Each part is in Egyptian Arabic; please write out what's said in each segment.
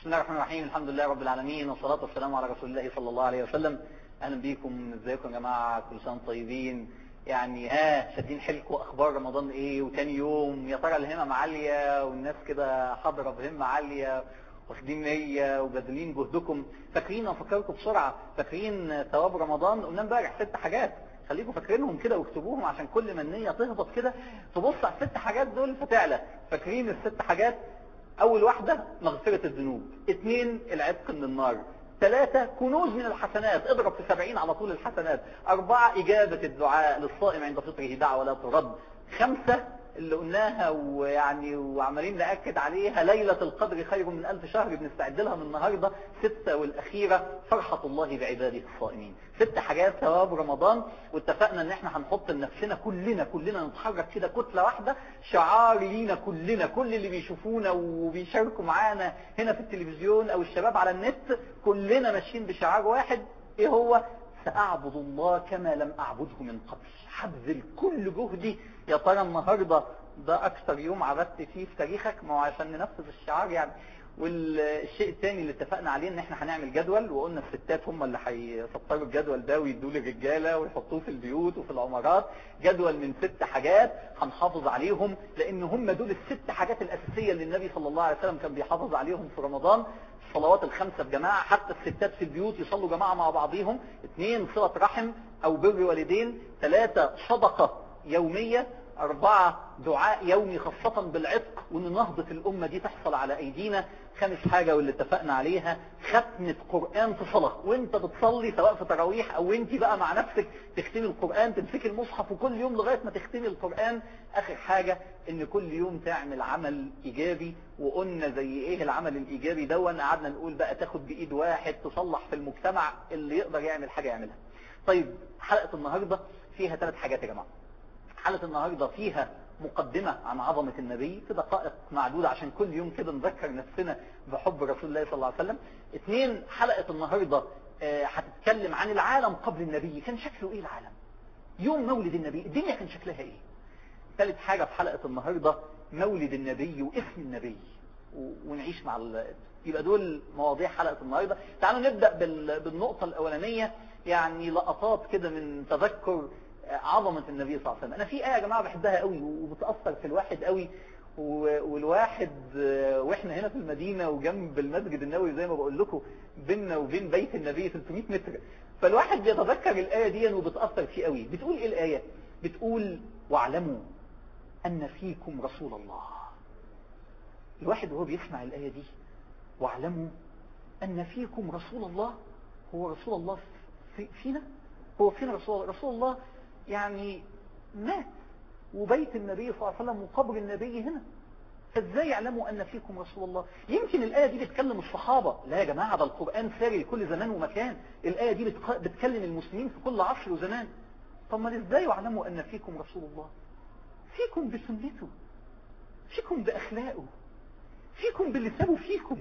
الله الرحمن الرحيم الحمد لله رب العالمين والصلاة والسلام على رسول الله صلى الله عليه وسلم أهلا بيكم ازيكم يا جماعة كل سنة طيبين يعني ها شادين حيلكم أخبار رمضان إيه وتاني يوم يا ترى الهمم عالية والناس كده حاضرة بهمة عالية واخدين نية وبذلين جهدكم فاكرين أفكركم بسرعة فاكرين ثواب رمضان قلنا امبارح ست حاجات خليكم فاكرينهم كده واكتبوهم عشان كل ما النية تهبط كده تبص على الست حاجات دول فتعلى فاكرين الست حاجات أول واحدة مغفرة الذنوب اثنين العتق من النار ثلاثة كنوز من الحسنات اضرب في سبعين على طول الحسنات أربعة إجابة الدعاء للصائم عند فطره دعوة لا ترد خمسة اللي قلناها ويعني وعمالين نأكد عليها ليلة القدر خير من ألف شهر بنستعد لها من النهاردة ستة والأخيرة فرحة الله بعباده الصائمين ست حاجات ثواب رمضان واتفقنا ان احنا هنحط لنفسنا كلنا كلنا نتحرك كده كتلة واحدة شعار لينا كلنا كل اللي بيشوفونا وبيشاركوا معانا هنا في التلفزيون او الشباب على النت كلنا ماشيين بشعار واحد ايه هو سأعبد الله كما لم أعبده من قبل هبذل كل جهدي يا ترى النهاردة ده أكثر يوم عبدت فيه في تاريخك ما هو عشان ننفذ الشعار يعني والشيء الثاني اللي اتفقنا عليه ان احنا هنعمل جدول وقلنا الستات هم اللي هيسطروا الجدول ده ويدوه للرجاله ويحطوه في البيوت وفي العمارات جدول من ست حاجات هنحافظ عليهم لان هم دول الست حاجات الاساسيه اللي النبي صلى الله عليه وسلم كان بيحافظ عليهم في رمضان الصلوات الخمسة بجماعة حتى الستات في البيوت يصلوا جماعة مع بعضهم اثنين صلة رحم او بر والدين ثلاثة صدقة يومية أربعة دعاء يومي خاصة بالعتق وأن نهضة الأمة دي تحصل على أيدينا خامس حاجة واللي اتفقنا عليها ختمة قرآن في صلاة وانت بتصلي سواء في تراويح أو انت بقى مع نفسك تختمي القرآن تمسكي المصحف وكل يوم لغاية ما تختمي القرآن آخر حاجة ان كل يوم تعمل عمل إيجابي وقلنا زي ايه العمل الإيجابي دون قعدنا نقول بقى تاخد بإيد واحد تصلح في المجتمع اللي يقدر يعمل حاجة يعملها طيب حلقة النهاردة فيها ثلاث حاجات يا جماعة حلقة النهاردة فيها مقدمة عن عظمة النبي في دقائق معدودة عشان كل يوم كده نذكر نفسنا بحب رسول الله صلى الله عليه وسلم اثنين حلقة النهاردة هتتكلم عن العالم قبل النبي كان شكله ايه العالم يوم مولد النبي الدنيا كان شكلها ايه ثالث حاجة في حلقة النهاردة مولد النبي واسم النبي ونعيش مع ال... يبقى دول مواضيع حلقة النهاردة تعالوا نبدأ بال... بالنقطة الأولانية يعني لقطات كده من تذكر عظمة النبي صلى الله عليه وسلم انا في آية يا جماعة بحبها قوي وبتأثر في الواحد قوي والواحد واحنا هنا في المدينة وجنب المسجد النبوي زي ما بقول لكم بيننا وبين بيت النبي 300 متر فالواحد بيتذكر الآية دي وبتأثر فيه قوي بتقول ايه الآية بتقول واعلموا ان فيكم رسول الله الواحد وهو بيسمع الآية دي واعلموا ان فيكم رسول الله هو رسول الله في فينا هو فين رسول الله رسول الله يعني مات وبيت النبي صلى الله عليه وسلم وقبر النبي هنا فازاي يعلموا ان فيكم رسول الله يمكن الآية دي بتكلم الصحابة لا يا جماعة ده القرآن ساري لكل زمان ومكان الآية دي بتكلم المسلمين في كل عصر وزمان طب ما ازاي يعلموا ان فيكم رسول الله فيكم بسنته فيكم بأخلاقه فيكم باللي سابه فيكم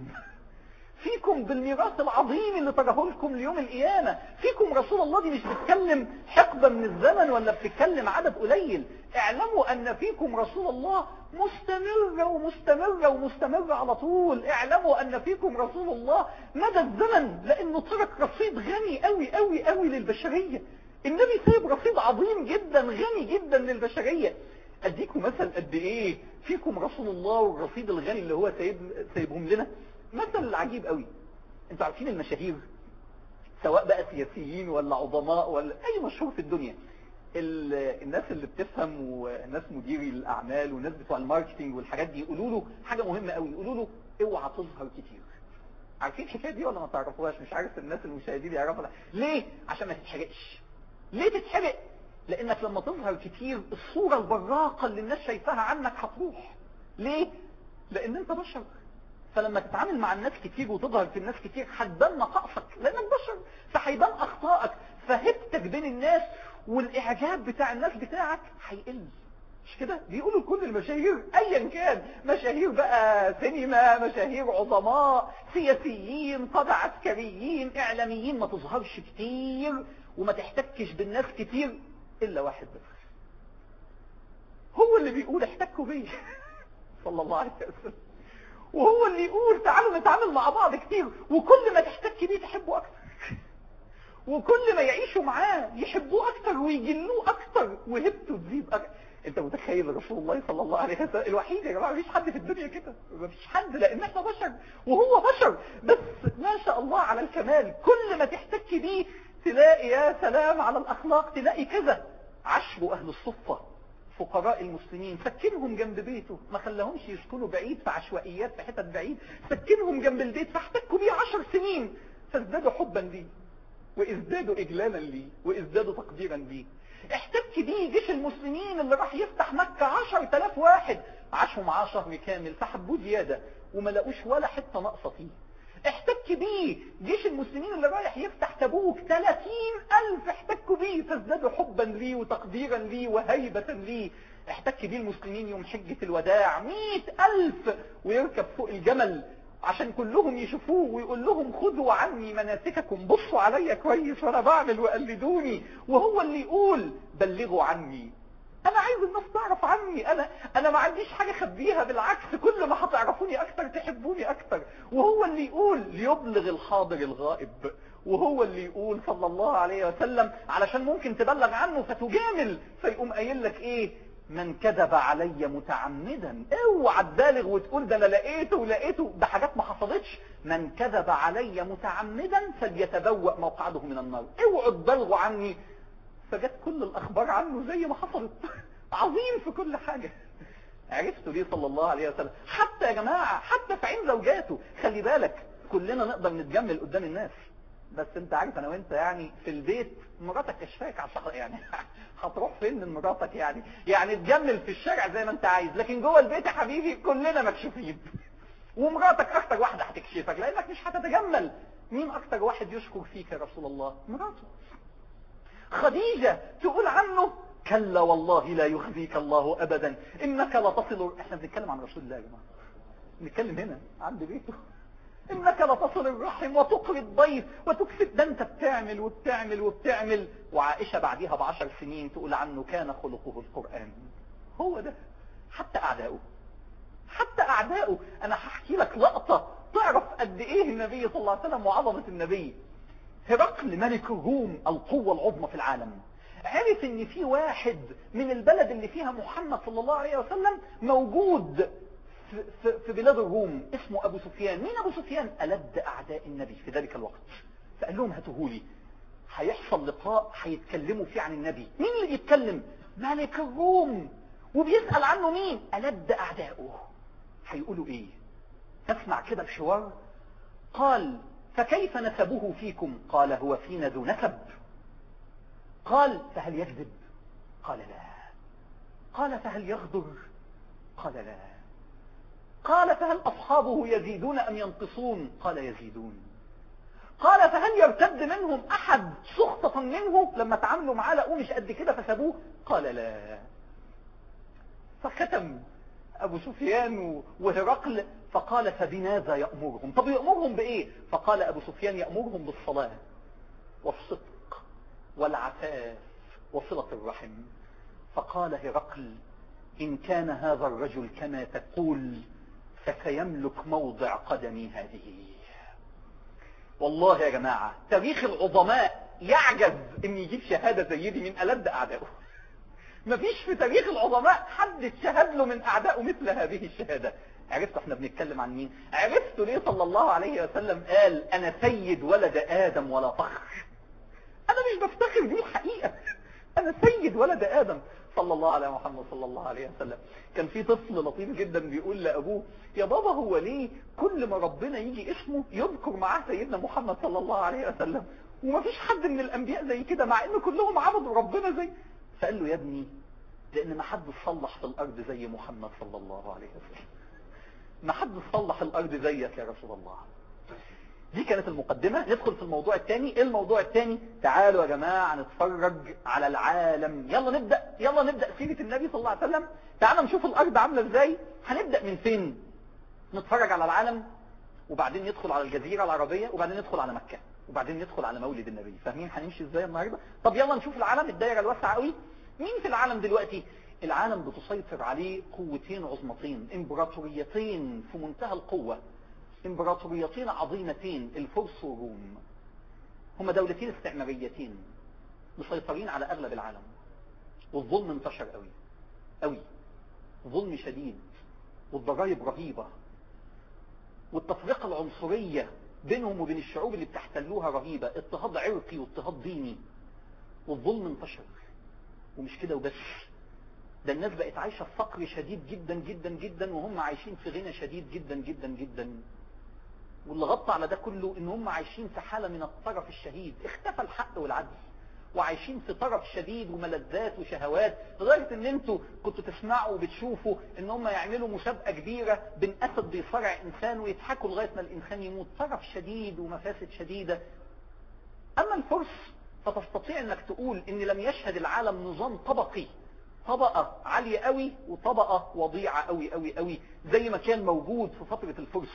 فيكم بالميراث العظيم اللي تراه لكم ليوم القيامة فيكم رسول الله دي مش بتتكلم حقبة من الزمن ولا بتتكلم عدد قليل اعلموا ان فيكم رسول الله مستمرة ومستمرة ومستمرة على طول اعلموا ان فيكم رسول الله مدى الزمن لانه ترك رصيد غني قوي قوي قوي للبشرية النبي سايب رصيد عظيم جدا غني جدا للبشرية اديكم مثل قد ايه فيكم رسول الله والرصيد الغني اللي هو سايب سايبهم لنا مثل عجيب قوي انتوا عارفين المشاهير سواء بقى سياسيين ولا عظماء ولا اي مشهور في الدنيا الناس اللي بتفهم والناس مديري الاعمال والناس بتوع الماركتينج والحاجات دي يقولوا له حاجه مهمه قوي يقولوا له اوعى تظهر كتير عارفين الحكايه دي ولا ما تعرفوهاش مش عارف الناس المشاهدين يعرفوا ليه عشان ما تتحرقش ليه تتحرق لانك لما تظهر كتير الصوره البراقه اللي الناس شايفاها عنك هتروح ليه لان انت بشر فلما تتعامل مع الناس كتير وتظهر في الناس كتير هتبان نقائصك لانك بشر فهيبان اخطائك فهبتك بين الناس والاعجاب بتاع الناس بتاعك هيقل مش كده بيقولوا كل المشاهير ايا كان مشاهير بقى سينما مشاهير عظماء سياسيين قادة عسكريين اعلاميين ما تظهرش كتير وما تحتكش بالناس كتير الا واحد بس هو اللي بيقول احتكوا بيا صلى الله عليه وسلم وهو اللي يقول تعالوا نتعامل مع بعض كتير وكل ما تحتك بيه تحبه اكتر وكل ما يعيشوا معاه يحبوه اكتر ويجلوه اكتر وهبته تزيد اكتر انت متخيل رسول الله صلى الله عليه وسلم الوحيد يا جماعه مفيش حد في الدنيا كده مفيش حد لان احنا بشر وهو بشر بس ما شاء الله على الكمال كل ما تحتك بيه تلاقي يا سلام على الاخلاق تلاقي كذا عشر اهل الصفه فقراء المسلمين سكنهم جنب بيته ما خلاهمش يسكنوا بعيد في عشوائيات في حتت بعيد سكنهم جنب البيت فاحتكوا بيه عشر سنين فازدادوا حبا ليه وازدادوا اجلالا ليه وازدادوا تقديرا ليه احتك بيه جيش المسلمين اللي راح يفتح مكة عشر تلاف واحد عاشوا معاه شهر كامل فحبوه زيادة وما لقوش ولا حتة ناقصة فيه احتك بيه جيش المسلمين اللي رايح يفتح تبوك 30 ألف احتكوا بيه فازدادوا حبا ليه وتقديرا ليه وهيبة ليه احتك بيه المسلمين يوم حجة الوداع 100 ألف ويركب فوق الجمل عشان كلهم يشوفوه ويقول لهم خذوا عني مناسككم بصوا عليا كويس وانا بعمل وقلدوني وهو اللي يقول بلغوا عني انا عايز الناس تعرف عني انا انا ما عنديش حاجة خبيها بالعكس كل ما هتعرفوني اكتر تحبوني اكتر وهو اللي يقول ليبلغ الحاضر الغائب وهو اللي يقول صلى الله عليه وسلم علشان ممكن تبلغ عنه فتجامل فيقوم قايل لك ايه من كذب علي متعمدا اوعى تبالغ وتقول ده انا لقيته ولقيته ده حاجات ما حصلتش من كذب علي متعمدا فليتبوأ مقعده من النار اوعوا تبالغوا عني فجت كل الاخبار عنه زي ما حصلت عظيم في كل حاجة عرفتوا ليه صلى الله عليه وسلم حتى يا جماعة حتى في عين زوجاته خلي بالك كلنا نقدر نتجمل قدام الناس بس انت عارف انا وانت يعني في البيت مراتك كشفاك على الصخر يعني هتروح فين من مراتك يعني يعني تجمل في الشارع زي ما انت عايز لكن جوه البيت يا حبيبي كلنا مكشوفين ومراتك اكتر واحدة هتكشفك لانك مش هتتجمل مين اكتر واحد يشكر فيك يا رسول الله مراته خديجة تقول عنه كلا والله لا يخزيك الله ابدا انك لتصل احنا بنتكلم عن رسول الله يا جماعه بنتكلم هنا عند بيته انك لتصل الرحم وتقري الضيف وتكسب ده انت بتعمل وبتعمل وبتعمل وعائشة بعديها بعشر سنين تقول عنه كان خلقه القرآن هو ده حتى اعدائه حتى اعدائه انا هحكي لك لقطة تعرف قد ايه النبي صلى الله عليه وسلم وعظمة النبي هرقل ملك الروم القوة العظمى في العالم عرف ان في واحد من البلد اللي فيها محمد صلى الله عليه وسلم موجود في, في, في بلاد الروم اسمه ابو سفيان مين ابو سفيان ألد اعداء النبي في ذلك الوقت فقال لهم هاتوهولي هيحصل لقاء هيتكلموا فيه عن النبي مين اللي بيتكلم ملك الروم وبيسأل عنه مين ألد اعدائه هيقولوا ايه نسمع كده الحوار قال فكيف نسبه فيكم قال هو فينا ذو نسب قال فهل يكذب قال لا قال فهل يغدر قال لا قال فهل أصحابه يزيدون أم ينقصون قال يزيدون قال فهل يرتد منهم أحد سخطة منه لما تعاملوا معاه لقوه مش قد كده فسابوه قال لا فختم أبو سفيان وهرقل فقال فبماذا يأمرهم طب يأمرهم بإيه فقال أبو سفيان يأمرهم بالصلاة والصدق والعفاف وصلة الرحم فقال هرقل إن كان هذا الرجل كما تقول فسيملك موضع قدمي هذه والله يا جماعة تاريخ العظماء يعجز ان يجيب شهادة زي دي من ألد أعدائه مفيش في تاريخ العظماء حد اتشهد له من أعدائه مثل هذه الشهادة عرفتوا احنا بنتكلم عن مين عرفتوا ليه صلى الله عليه وسلم قال انا سيد ولد ادم ولا فخر انا مش بفتخر دي الحقيقة انا سيد ولد ادم صلى الله على محمد صلى الله عليه وسلم كان في طفل لطيف جدا بيقول لأبوه يا بابا هو ليه كل ما ربنا يجي اسمه يذكر معاه سيدنا محمد صلى الله عليه وسلم ومفيش حد من الأنبياء زي كده مع ان كلهم عبدوا ربنا زي فقال له يا ابني لأن ما حد صلح في الأرض زي محمد صلى الله عليه وسلم ما حد صلح الأرض زيك يا رسول الله دي كانت المقدمة ندخل في الموضوع الثاني ايه الموضوع الثاني تعالوا يا جماعة نتفرج على العالم يلا نبدأ يلا نبدأ سيرة النبي صلى الله عليه وسلم تعالوا نشوف الارض عاملة ازاي هنبدأ من فين نتفرج على العالم وبعدين ندخل على الجزيرة العربية وبعدين ندخل على مكة وبعدين ندخل على مولد النبي فاهمين هنمشي ازاي النهاردة طب يلا نشوف العالم الدايرة الواسعة قوي مين في العالم دلوقتي العالم بتسيطر عليه قوتين عظمتين امبراطوريتين في منتهى القوة امبراطوريتين عظيمتين الفرس والروم هما دولتين استعماريتين مسيطرين على اغلب العالم والظلم انتشر قوي قوي ظلم شديد والضرائب رهيبة والتفرقة العنصرية بينهم وبين الشعوب اللي بتحتلوها رهيبة اضطهاد عرقي واضطهاد ديني والظلم انتشر ومش كده وبس ده الناس بقت عايشة في فقر شديد جدا جدا جدا وهم عايشين في غنى شديد جدا جدا جدا واللي غطى على ده كله ان هم عايشين في حالة من الطرف الشهيد اختفى الحق والعدل وعايشين في طرف شديد وملذات وشهوات لدرجة ان انتوا كنتوا تسمعوا وبتشوفوا ان هم يعملوا مسابقة كبيرة بين اسد بيصارع انسان ويضحكوا لغاية ما الانسان يموت طرف شديد ومفاسد شديدة اما الفرس فتستطيع انك تقول ان لم يشهد العالم نظام طبقي طبقة عالية قوي وطبقة وضيعة قوي قوي قوي زي ما كان موجود في فترة الفرس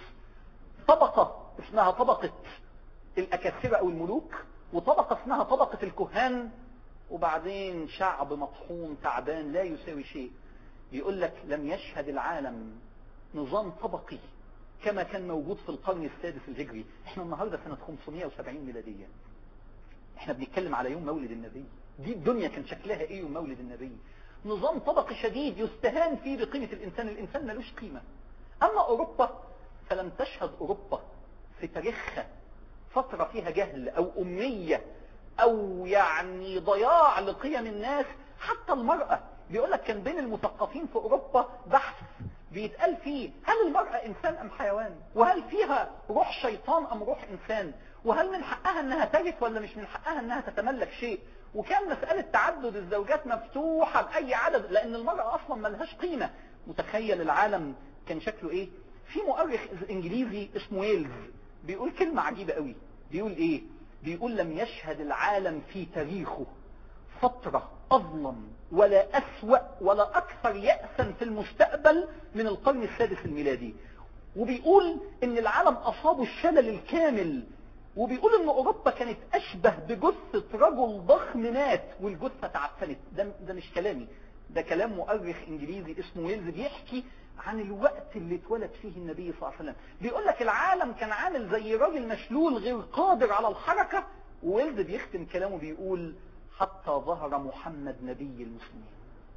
طبقة اسمها طبقة الأكاسرة أو الملوك وطبقة اسمها طبقة الكهان وبعدين شعب مطحون تعبان لا يساوي شيء بيقول لك لم يشهد العالم نظام طبقي كما كان موجود في القرن السادس الهجري احنا النهاردة سنة 570 ميلادية احنا بنتكلم على يوم مولد النبي دي الدنيا كان شكلها ايه يوم مولد النبي نظام طبقي شديد يستهان فيه بقيمة الانسان الانسان ملوش قيمة اما اوروبا فلم تشهد اوروبا في تاريخها فترة فيها جهل او امية او يعني ضياع لقيم الناس حتى المرأة بيقول لك كان بين المثقفين في اوروبا بحث بيتقال فيه هل المرأة انسان ام حيوان وهل فيها روح شيطان ام روح انسان وهل من حقها انها ترث ولا مش من حقها انها تتملك شيء وكان مسألة تعدد الزوجات مفتوحة بأي عدد لأن المرأة أصلا ملهاش قيمة متخيل العالم كان شكله إيه في مؤرخ إنجليزي اسمه ويلز بيقول كلمة عجيبة قوي بيقول إيه بيقول لم يشهد العالم في تاريخه فترة أظلم ولا أسوأ ولا أكثر يأسا في المستقبل من القرن السادس الميلادي وبيقول ان العالم اصابه الشلل الكامل وبيقول ان اوروبا كانت اشبه بجثة رجل ضخم مات والجثة تعفنت ده, ده مش كلامي ده كلام مؤرخ انجليزي اسمه ويلز بيحكي عن الوقت اللي اتولد فيه النبي صلى الله عليه وسلم بيقول لك العالم كان عامل زي راجل مشلول غير قادر على الحركة وويلز بيختم كلامه بيقول حتى ظهر محمد نبي المسلمين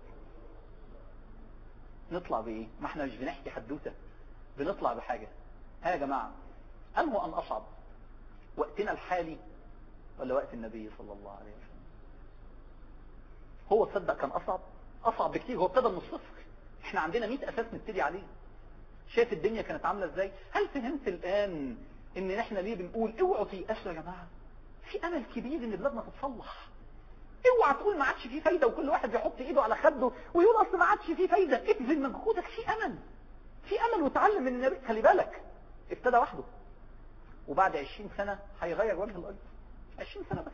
نطلع بايه ما احنا مش بنحكي حدوته بنطلع بحاجة ها يا جماعة انه ان اصعب وقتنا الحالي ولا وقت النبي صلى الله عليه وسلم هو تصدق كان اصعب اصعب بكتير هو ابتدى من الصفر احنا عندنا 100 اساس نبتدي عليه شايف الدنيا كانت عاملة ازاي هل فهمت الان ان احنا ليه بنقول اوعوا تيأسوا يا جماعة في امل كبير ان بلادنا تتصلح اوعى تقول ما عادش فيه فايدة وكل واحد يحط ايده على خده ويقول اصل ما عادش فيه فايدة ابذل مجهودك في امل في امل وتعلم من النبي خلي بالك ابتدى وحده وبعد 20 سنة هيغير وجه الارض 20 سنة بس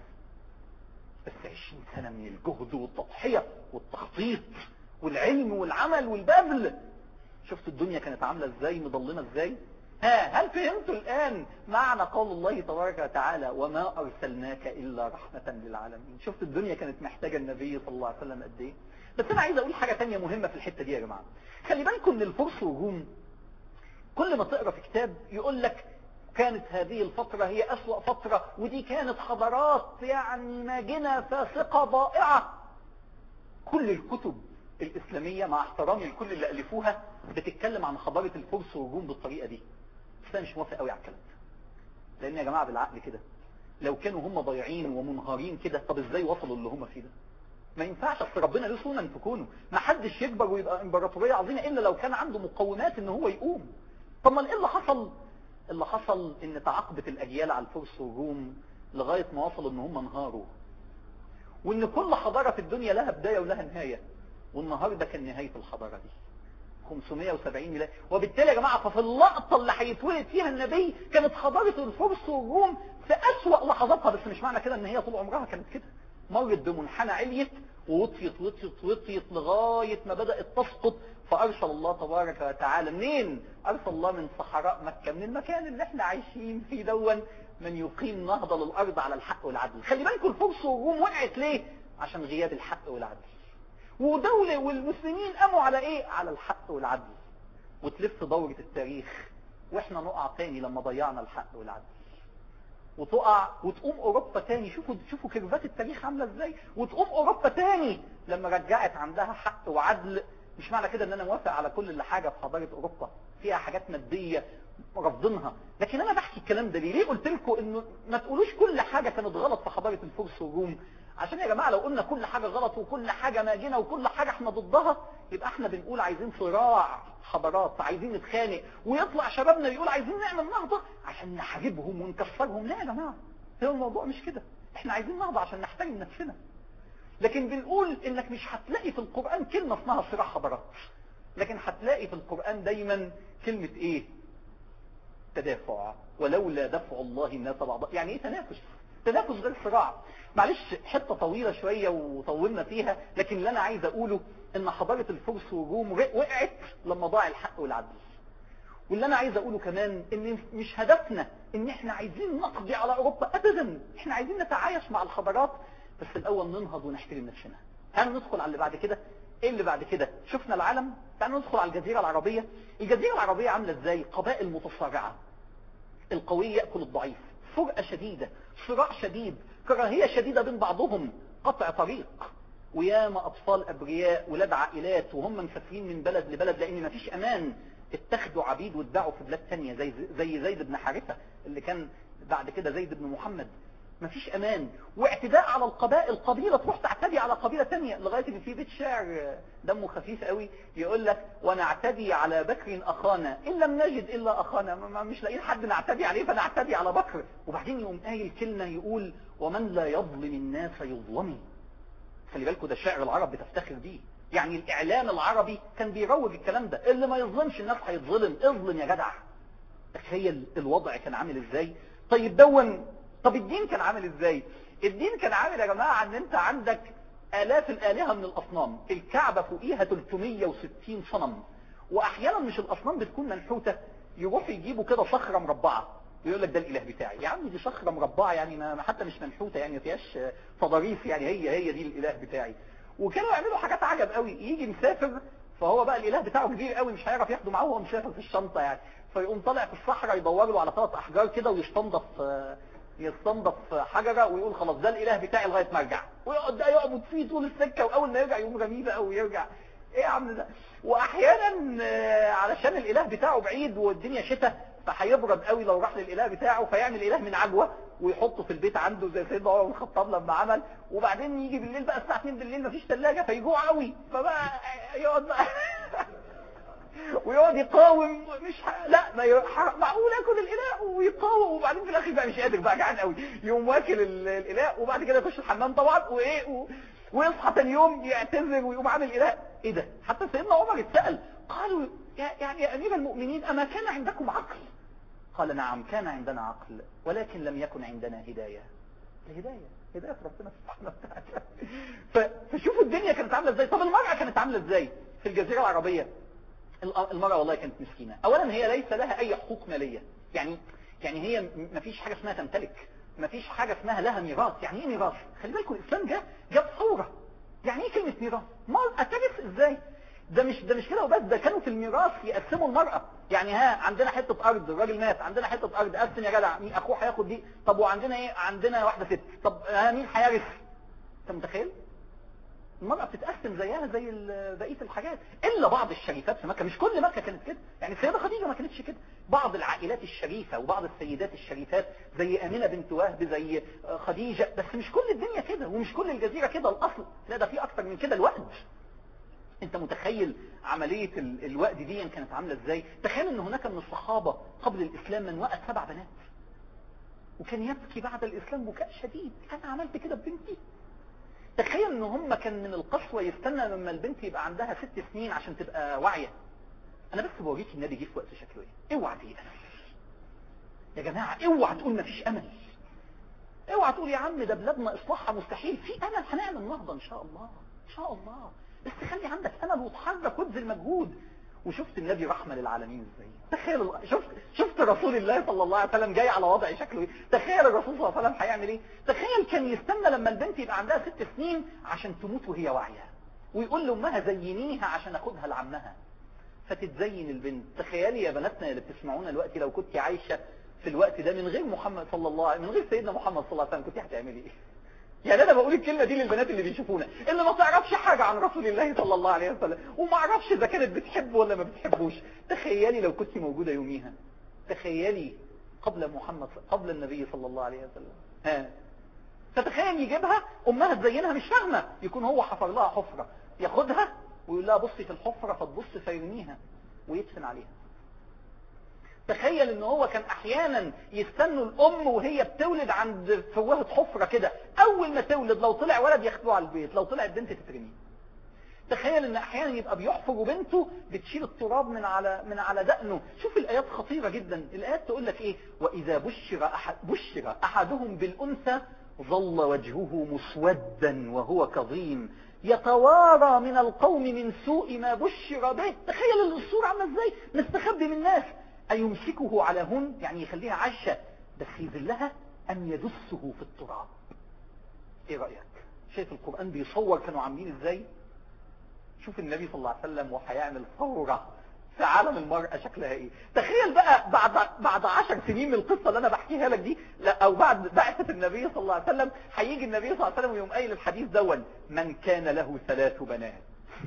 بس 20 سنة من الجهد والتضحية والتخطيط والعلم والعمل والبذل شفت الدنيا كانت عاملة ازاي مضلمة ازاي ها هل فهمتوا الآن معنى قول الله تبارك وتعالى وما أرسلناك إلا رحمة للعالمين شفت الدنيا كانت محتاجة النبي صلى الله عليه وسلم قد ايه بس أنا عايز أقول حاجة تانية مهمة في الحتة دي يا جماعة خلي بالكم من الفرس والروم كل ما تقرأ في كتاب يقول لك كانت هذه الفترة هي أسوأ فترة ودي كانت حضارات يعني ماجنة فاسقة ضائعة كل الكتب الإسلامية مع احترامي لكل اللي ألفوها بتتكلم عن حضارة الفرس والروم بالطريقة دي بس أنا مش موافق قوي على الكلام ده لأن يا جماعة بالعقل كده لو كانوا هم ضايعين ومنهارين كده طب ازاي وصلوا اللي هم فيه ده ما ينفعش اصل ربنا له سنن في كونه ما حدش يكبر ويبقى امبراطوريه عظيمه الا لو كان عنده مقومات ان هو يقوم طب ما ايه اللي حصل اللي حصل ان تعاقبت الاجيال على الفرس والروم لغايه ما وصلوا ان هم انهاروا وان كل حضاره في الدنيا لها بدايه ولها نهايه والنهارده كان نهايه الحضاره دي 570 ميلاد وبالتالي يا جماعة ففي اللقطة اللي هيتولد فيها النبي كانت حضارة الفرس والروم في أسوأ لحظاتها بس مش معنى كده ان هي طول عمرها كانت كده مرت بمنحنى عليت ووطيت وطيت وطيت لغاية ما بدأت تسقط فأرسل الله تبارك وتعالى منين أرسل الله من صحراء مكة من المكان اللي احنا عايشين فيه دون من يقيم نهضة للأرض على الحق والعدل خلي بالكم الفرس والروم وقعت ليه عشان غياب الحق والعدل ودولة والمسلمين قاموا على ايه على الحق والعدل وتلف دورة التاريخ واحنا نقع تاني لما ضيعنا الحق والعدل وتقع وتقوم اوروبا تاني شوفوا شوفوا كيرفات التاريخ عامله ازاي وتقوم اوروبا تاني لما رجعت عندها حق وعدل مش معنى كده ان انا موافق على كل اللي حاجه في حضاره اوروبا فيها حاجات ماديه رافضينها لكن انا بحكي الكلام ده ليه ليه قلت لكم انه ما تقولوش كل حاجه كانت غلط في حضاره الفرس والروم عشان يا جماعه لو قلنا كل حاجه غلط وكل حاجه ماجنه وكل حاجه احنا ضدها يبقى احنا بنقول عايزين صراع حضارات عايزين نتخانق ويطلع شبابنا يقول عايزين نعمل نهضه عشان نحاربهم ونكسرهم لا يا جماعه هو الموضوع مش كده احنا عايزين نهضه عشان نحترم نفسنا لكن بنقول انك مش هتلاقي في القرآن كلمة اسمها صراع حضارات لكن هتلاقي في القرآن دايما كلمة ايه تدافع ولولا دفع الله الناس بعض يعني ايه تنافس تنافس غير صراع معلش حتة طويلة شوية وطولنا فيها لكن اللي انا عايز اقوله ان حضارة الفرس والروم وقعت لما ضاع الحق والعدل واللي انا عايز اقوله كمان ان مش هدفنا ان احنا عايزين نقضي على اوروبا ابدا احنا عايزين نتعايش مع الحضارات بس الاول ننهض ونحترم نفسنا تعالوا ندخل على اللي بعد كده ايه اللي بعد كده شفنا العالم تعالوا ندخل على الجزيرة العربية الجزيرة العربية عاملة ازاي قبائل متصارعة القوي يأكل الضعيف فرقة شديدة صراع شديد كراهية شديدة بين بعضهم قطع طريق وياما اطفال ابرياء ولاد عائلات وهم مسافرين من بلد لبلد لان مفيش امان اتخذوا عبيد واتباعوا في بلاد تانية زي زي زيد بن حارثة اللي كان بعد كده زيد بن محمد مفيش امان واعتداء على القبائل قبيلة تروح تعتدي على قبيلة تانية لغاية ان في بيت شعر دمه خفيف قوي يقول لك ونعتدي على بكر اخانا ان لم نجد الا اخانا مش لاقيين حد نعتدي عليه فنعتدي على بكر وبعدين يقوم قايل كلمة يقول ومن لا يظلم الناس يظلم خلي بالكم ده الشعر العرب بتفتخر بيه يعني الاعلام العربي كان بيروج الكلام ده اللي ما يظلمش الناس هيتظلم اظلم يا جدع تخيل الوضع كان عامل ازاي طيب دون طب الدين كان عامل ازاي الدين كان عامل يا جماعة ان انت عندك الاف الالهة من الاصنام الكعبة فوقيها 360 صنم واحيانا مش الاصنام بتكون منحوتة يروحوا يجيبوا كده صخرة مربعة ويقول لك ده الاله بتاعي يا عم دي صخرة مربعة يعني ما حتى مش منحوتة يعني ما فيهاش تضاريس يعني هي هي دي الاله بتاعي وكانوا يعملوا حاجات عجب قوي يجي مسافر فهو بقى الاله بتاعه كبير قوي مش هيعرف ياخده معاه وهو مسافر في الشنطة يعني فيقوم طالع في الصحراء يدور له على ثلاث احجار كده ويستنضف يستنضف حجرة ويقول خلاص ده الاله بتاعي لغاية ما ارجع ويقعد ده يعبد فيه طول السكة واول ما يرجع يقوم رميه بقى ويرجع ايه يا عم ده واحيانا علشان الاله بتاعه بعيد والدنيا شتاء فهيبرد قوي لو راح للاله بتاعه فيعمل اله من عجوة ويحطه في البيت عنده زي سيدنا عمر بن الخطاب لما عمل وبعدين يجي بالليل بقى الساعه 2 بالليل مفيش ثلاجه فيجوع قوي فبقى يقعد بقى ويقعد يقاوم مش ح... لا ما ي... ح... معقول اكل الاله ويقاوم وبعدين في الاخر بقى مش قادر بقى جعان قوي يقوم واكل ال... الاله وبعد كده يخش الحمام طبعا وايه و... ويصحى ثاني يوم يعتذر ويقوم عامل اله ايه ده حتى سيدنا عمر اتسال قالوا يا يعني يا امير المؤمنين اما كان عندكم عقل قال نعم كان عندنا عقل ولكن لم يكن عندنا هدايه الهدايه هدايه ربنا سبحانه وتعالى ف... فشوفوا الدنيا كانت عامله ازاي طب المرأة كانت عامله ازاي في الجزيره العربيه المرأة والله كانت مسكينة اولا هي ليس لها اي حقوق مالية يعني يعني هي ما فيش حاجة اسمها تمتلك ما فيش حاجة اسمها لها ميراث يعني ايه ميراث خلي بالكم الاسلام جاء جاب ثورة يعني ايه كلمة ميراث ما اترث ازاي ده مش ده مش كده وبس ده كانوا في الميراث يقسموا المرأة يعني ها عندنا حتة ارض الراجل مات عندنا حتة ارض قسم يا جدع مين اخوه هياخد دي طب وعندنا ايه عندنا واحدة ست طب ها مين هيرث انت متخيل المرأة بتتقسم زيها زي بقية الحاجات إلا بعض الشريفات في مكة مش كل مكة كانت كده يعني السيدة خديجة ما كانتش كده بعض العائلات الشريفة وبعض السيدات الشريفات زي أمينة بنت وهب زي خديجة بس مش كل الدنيا كده ومش كل الجزيرة كده الأصل لا ده في أكتر من كده الوقت انت متخيل عملية الوقت دي كانت عاملة ازاي تخيل ان هناك من الصحابة قبل الاسلام من وقت سبع بنات وكان يبكي بعد الاسلام بكاء شديد انا عملت كده ببنتي تخيل ان هم كان من القسوة يستنى لما البنت يبقى عندها ست سنين عشان تبقى واعية انا بس بوريك النبي جه في وقت شكله ايه اوعى تيأس يا جماعة اوعى تقول مفيش امل اوعى تقول يا عم ده بلادنا اصلاحها مستحيل في امل هنعمل نهضة ان شاء الله ان شاء الله بس خلي عندك امل وتحرك وابذل مجهود وشفت النبي رحمة للعالمين ازاي تخيل شفت شفت رسول الله صلى الله عليه وسلم جاي على وضع شكله ايه تخيل الرسول صلى الله عليه وسلم هيعمل ايه تخيل كان يستنى لما البنت يبقى عندها ست سنين عشان تموت وهي واعية ويقول لأمها زينيها عشان أخدها لعمها فتتزين البنت تخيلي يا بناتنا اللي بتسمعونا الوقت لو كنت عايشة في الوقت ده من غير محمد صلى الله عليه من غير سيدنا محمد صلى الله عليه وسلم كنت هتعملي ايه يعني انا بقول الكلمة دي للبنات اللي بيشوفونا اللي ما تعرفش حاجة عن رسول الله صلى الله عليه وسلم وما عرفش اذا كانت بتحبه ولا ما بتحبوش تخيلي لو كنت موجودة يوميها تخيلي قبل محمد قبل النبي صلى الله عليه وسلم ها فتخيل يجيبها امها تزينها مش فاهمه يكون هو حفر لها حفرة ياخدها ويقول لها بصي في الحفرة فتبص فيرميها ويدفن عليها تخيل ان هو كان احيانا يستنوا الام وهي بتولد عند فوهة حفرة كده اول ما تولد لو طلع ولد ياخدوه على البيت لو طلعت بنت تترميه تخيل ان احيانا يبقى بيحفر وبنته بتشيل التراب من على من على دقنه شوف الايات خطيرة جدا الايات تقول لك ايه واذا بشر احد بشر احدهم بالانثى ظل وجهه مسودا وهو كظيم يتوارى من القوم من سوء ما بشر به تخيل الصورة عامله ازاي مستخبي من الناس أيمسكه على هن يعني يخليها عشة بس يذلها أم يدسه في التراب ايه رأيك شايف القرآن بيصور كانوا عاملين ازاي شوف النبي صلى الله عليه وسلم وهيعمل ثورة في عالم المرأة شكلها ايه تخيل بقى بعد بعد عشر سنين من القصة اللي انا بحكيها لك دي لا او بعد بعثة النبي صلى الله عليه وسلم هيجي النبي صلى الله عليه وسلم ويوم قايل الحديث دون من كان له ثلاث بنات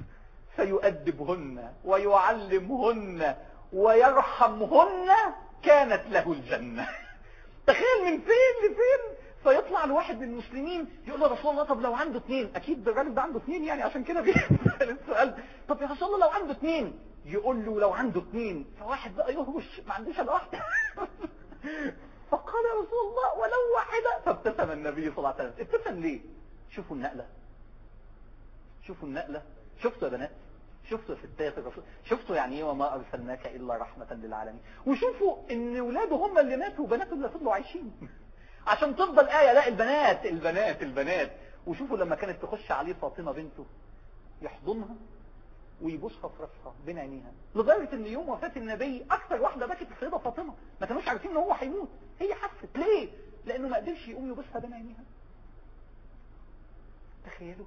فيؤدبهن ويعلمهن ويرحمهن كانت له الجنة تخيل من فين لفين فيطلع الواحد من المسلمين يقول له رسول الله طب لو عنده اثنين اكيد الراجل ده عنده اثنين يعني عشان كده بيسأل السؤال طب يا رسول الله لو عنده اثنين يقول له لو عنده اثنين فواحد بقى يهرش ما عندوش الا واحده فقال يا رسول الله ولو واحده فابتسم النبي صلى الله عليه وسلم ابتسم ليه شوفوا النقله شوفوا النقله شفتوا يا بنات شفتوا ستات الرسول شفتوا يعني ايه وما ارسلناك الا رحمه للعالمين وشوفوا ان ولاده هم اللي ماتوا وبناته اللي فضلوا عايشين عشان تفضل آية لا البنات البنات البنات وشوفوا لما كانت تخش عليه فاطمة بنته يحضنها ويبوسها في راسها بين عينيها لدرجة ان يوم وفاة النبي اكثر واحدة بكت السيدة فاطمة ما كانوش عارفين ان هو هيموت هي حست ليه لانه ما قدرش يقوم يبوسها بين عينيها تخيلوا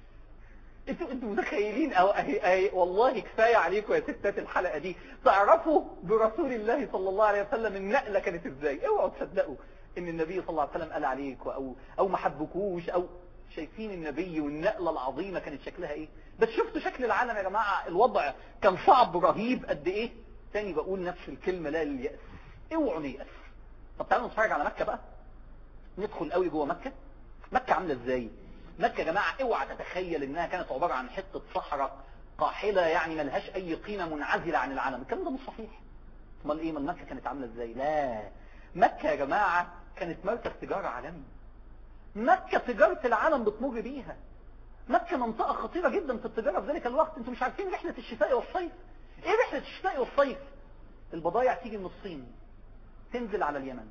انتوا انتوا متخيلين او اهي اهي والله كفايه عليكم يا ستات الحلقه دي تعرفوا برسول الله صلى الله عليه وسلم النقله كانت ازاي اوعوا تصدقوا ان النبي صلى الله عليه وسلم قال عليك او او ما حبكوش او شايفين النبي والنقله العظيمه كانت شكلها ايه بس شفتوا شكل العالم يا جماعه الوضع كان صعب رهيب قد ايه تاني بقول نفس الكلمه لا للياس اوعوا نيأس طب تعالوا نتفرج على مكه بقى ندخل قوي جوه مكه مكه عامله ازاي مكة يا جماعة اوعى تتخيل انها كانت عبارة عن حتة صحراء قاحلة يعني ملهاش اي قيمة منعزلة عن العالم الكلام ده مش صحيح امال ايه من مكة كانت عاملة ازاي لا مكة يا جماعة كانت مركز تجارة عالمي مكة تجارة العالم بتمر بيها مكة منطقة خطيرة جدا في التجارة في ذلك الوقت انتوا مش عارفين رحلة الشتاء والصيف ايه رحلة الشتاء والصيف البضائع تيجي من الصين تنزل على اليمن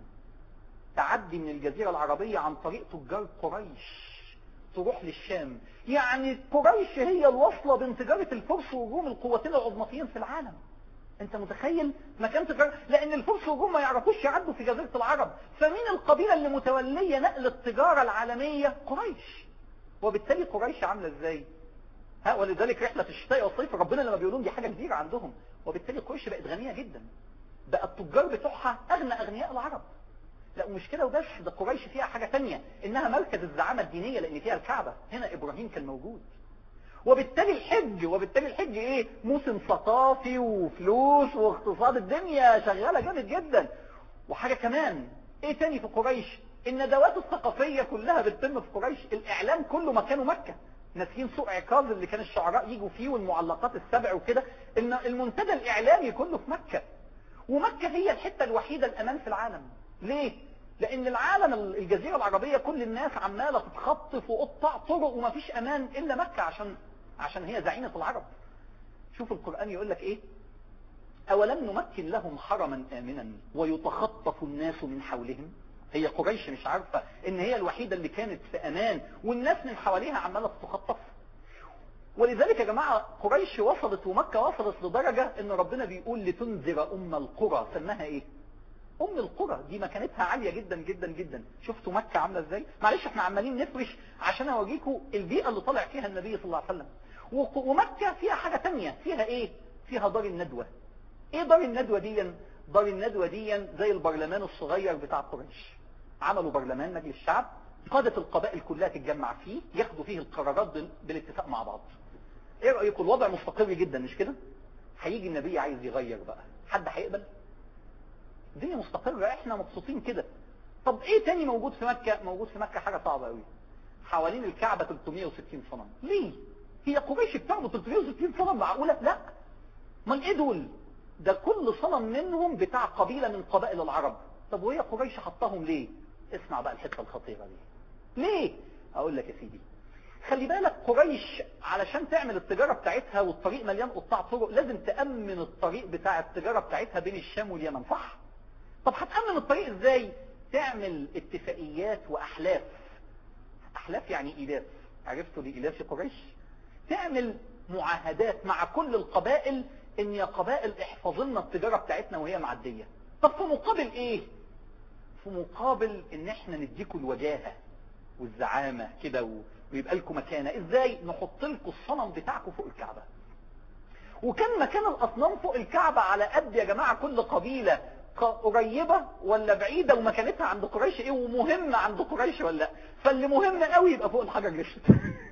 تعدي من الجزيرة العربية عن طريق تجار قريش تروح للشام يعني قريش هي الوصلة بين تجارة الفرس والروم القوتين العظمتين في العالم انت متخيل مكان تجارة لان الفرس والروم ما يعرفوش يعدوا في جزيرة العرب فمين القبيلة اللي متولية نقل التجارة العالمية قريش وبالتالي قريش عاملة ازاي ها ولذلك رحلة الشتاء والصيف ربنا لما بيقولون دي حاجة كبيرة عندهم وبالتالي قريش بقت غنية جدا بقى التجار بتوعها اغنى اغنياء العرب لا ومش كده وبس ده قريش فيها حاجة تانية انها مركز الزعامة الدينية لان فيها الكعبة هنا ابراهيم كان موجود وبالتالي الحج وبالتالي الحج ايه موسم ثقافي وفلوس واقتصاد الدنيا شغالة جامد جدا وحاجة كمان ايه تاني في قريش الندوات الثقافية كلها بتتم في قريش الاعلام كله مكانه مكة ناسين سوق عكاظ اللي كان الشعراء يجوا فيه والمعلقات السبع وكده ان المنتدى الاعلامي كله في مكة ومكة هي الحتة الوحيدة الامان في العالم ليه لان العالم الجزيرة العربية كل الناس عمالة تتخطف وقطع طرق ومفيش امان الا مكة عشان عشان هي زعيمة العرب شوف القرآن يقول لك ايه اولم نمكن لهم حرما امنا ويتخطف الناس من حولهم هي قريش مش عارفة ان هي الوحيدة اللي كانت في امان والناس من حواليها عمالة تتخطف ولذلك يا جماعة قريش وصلت ومكة وصلت لدرجة ان ربنا بيقول لتنذر ام القرى سماها ايه ام القرى دي مكانتها عالية جدا جدا جدا شفتوا مكة عاملة ازاي معلش احنا عمالين نفرش عشان اوريكم البيئة اللي طالع فيها النبي صلى الله عليه وسلم وق- ومكة فيها حاجة تانية فيها ايه فيها دار الندوة ايه دار الندوة دي دار الندوة دي زي البرلمان الصغير بتاع قريش عملوا برلمان مجلس الشعب قادة القبائل كلها تتجمع فيه ياخدوا فيه القرارات بال- بالاتفاق مع بعض ايه رأيكم الوضع مستقر جدا مش كده هيجي النبي عايز يغير بقى حد هيقبل الدنيا مستقرة احنا مبسوطين كده طب ايه تاني موجود في مكة موجود في مكة حاجة صعبة قوي حوالين الكعبة 360 صنم ليه هي قريش بتعبد 360 صنم معقولة لا امال ايه دول ده كل صنم منهم بتاع قبيلة من قبائل العرب طب وهي قريش حطهم ليه اسمع بقى الحتة الخطيرة دي ليه اقول لك يا سيدي خلي بالك قريش علشان تعمل التجارة بتاعتها والطريق مليان قطاع طرق لازم تأمن الطريق بتاع التجارة بتاعتها بين الشام واليمن صح طب هتأمن الطريق ازاي تعمل اتفاقيات واحلاف احلاف يعني ايلاف عرفتوا دي ايلاف قريش تعمل معاهدات مع كل القبائل ان يا قبائل احفظ لنا التجارة بتاعتنا وهي معدية طب في مقابل ايه في مقابل ان احنا نديكم الوجاهة والزعامة كده و- ويبقى لكم مكانة ازاي نحط لكم الصنم بتاعكم فوق الكعبة وكان مكان الاصنام فوق الكعبة على قد يا جماعة كل قبيلة ق- قريبة ولا بعيدة ومكانتها عند قريش ايه ومهمة عند قريش ولا لا فاللي مهم قوي يبقى فوق الحجر الاسود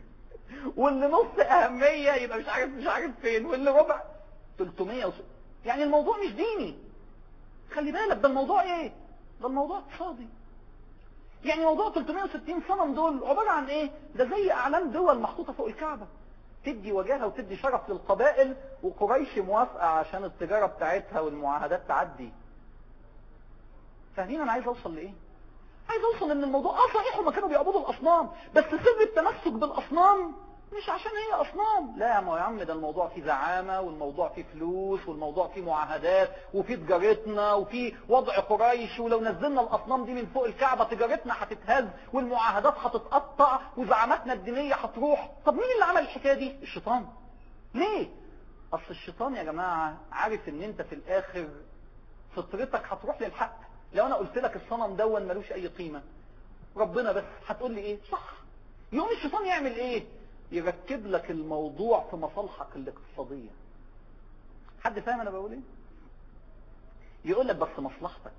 واللي نص اهمية يبقى مش عارف مش عارف فين واللي ربع 300 وس... يعني الموضوع مش ديني خلي بالك ده الموضوع ايه ده الموضوع اقتصادي يعني موضوع 360 صنم دول عبارة عن ايه ده زي اعلام دول محطوطة فوق الكعبة تدي وجاهة وتدي شرف للقبائل وقريش موافقة عشان التجارة بتاعتها والمعاهدات تعدي فاهمين انا عايز اوصل لايه عايز اوصل ان الموضوع اه صحيح هما كانوا بيعبدوا الاصنام بس سر التمسك بالاصنام مش عشان هي اصنام لا يا ما يا عم ده الموضوع فيه زعامة والموضوع فيه فلوس والموضوع فيه معاهدات وفيه تجارتنا وفيه وضع قريش ولو نزلنا الاصنام دي من فوق الكعبة تجارتنا هتتهز والمعاهدات هتتقطع وزعاماتنا الدينية هتروح طب مين اللي عمل الحكاية دي الشيطان ليه اصل الشيطان يا جماعة عارف ان انت في الاخر فطرتك هتروح للحق لو انا قلت لك الصنم دون ملوش اي قيمة ربنا بس هتقول لي ايه صح يقوم الشيطان يعمل ايه يركب لك الموضوع في مصالحك الاقتصادية حد فاهم انا بقول ايه يقول لك بس مصلحتك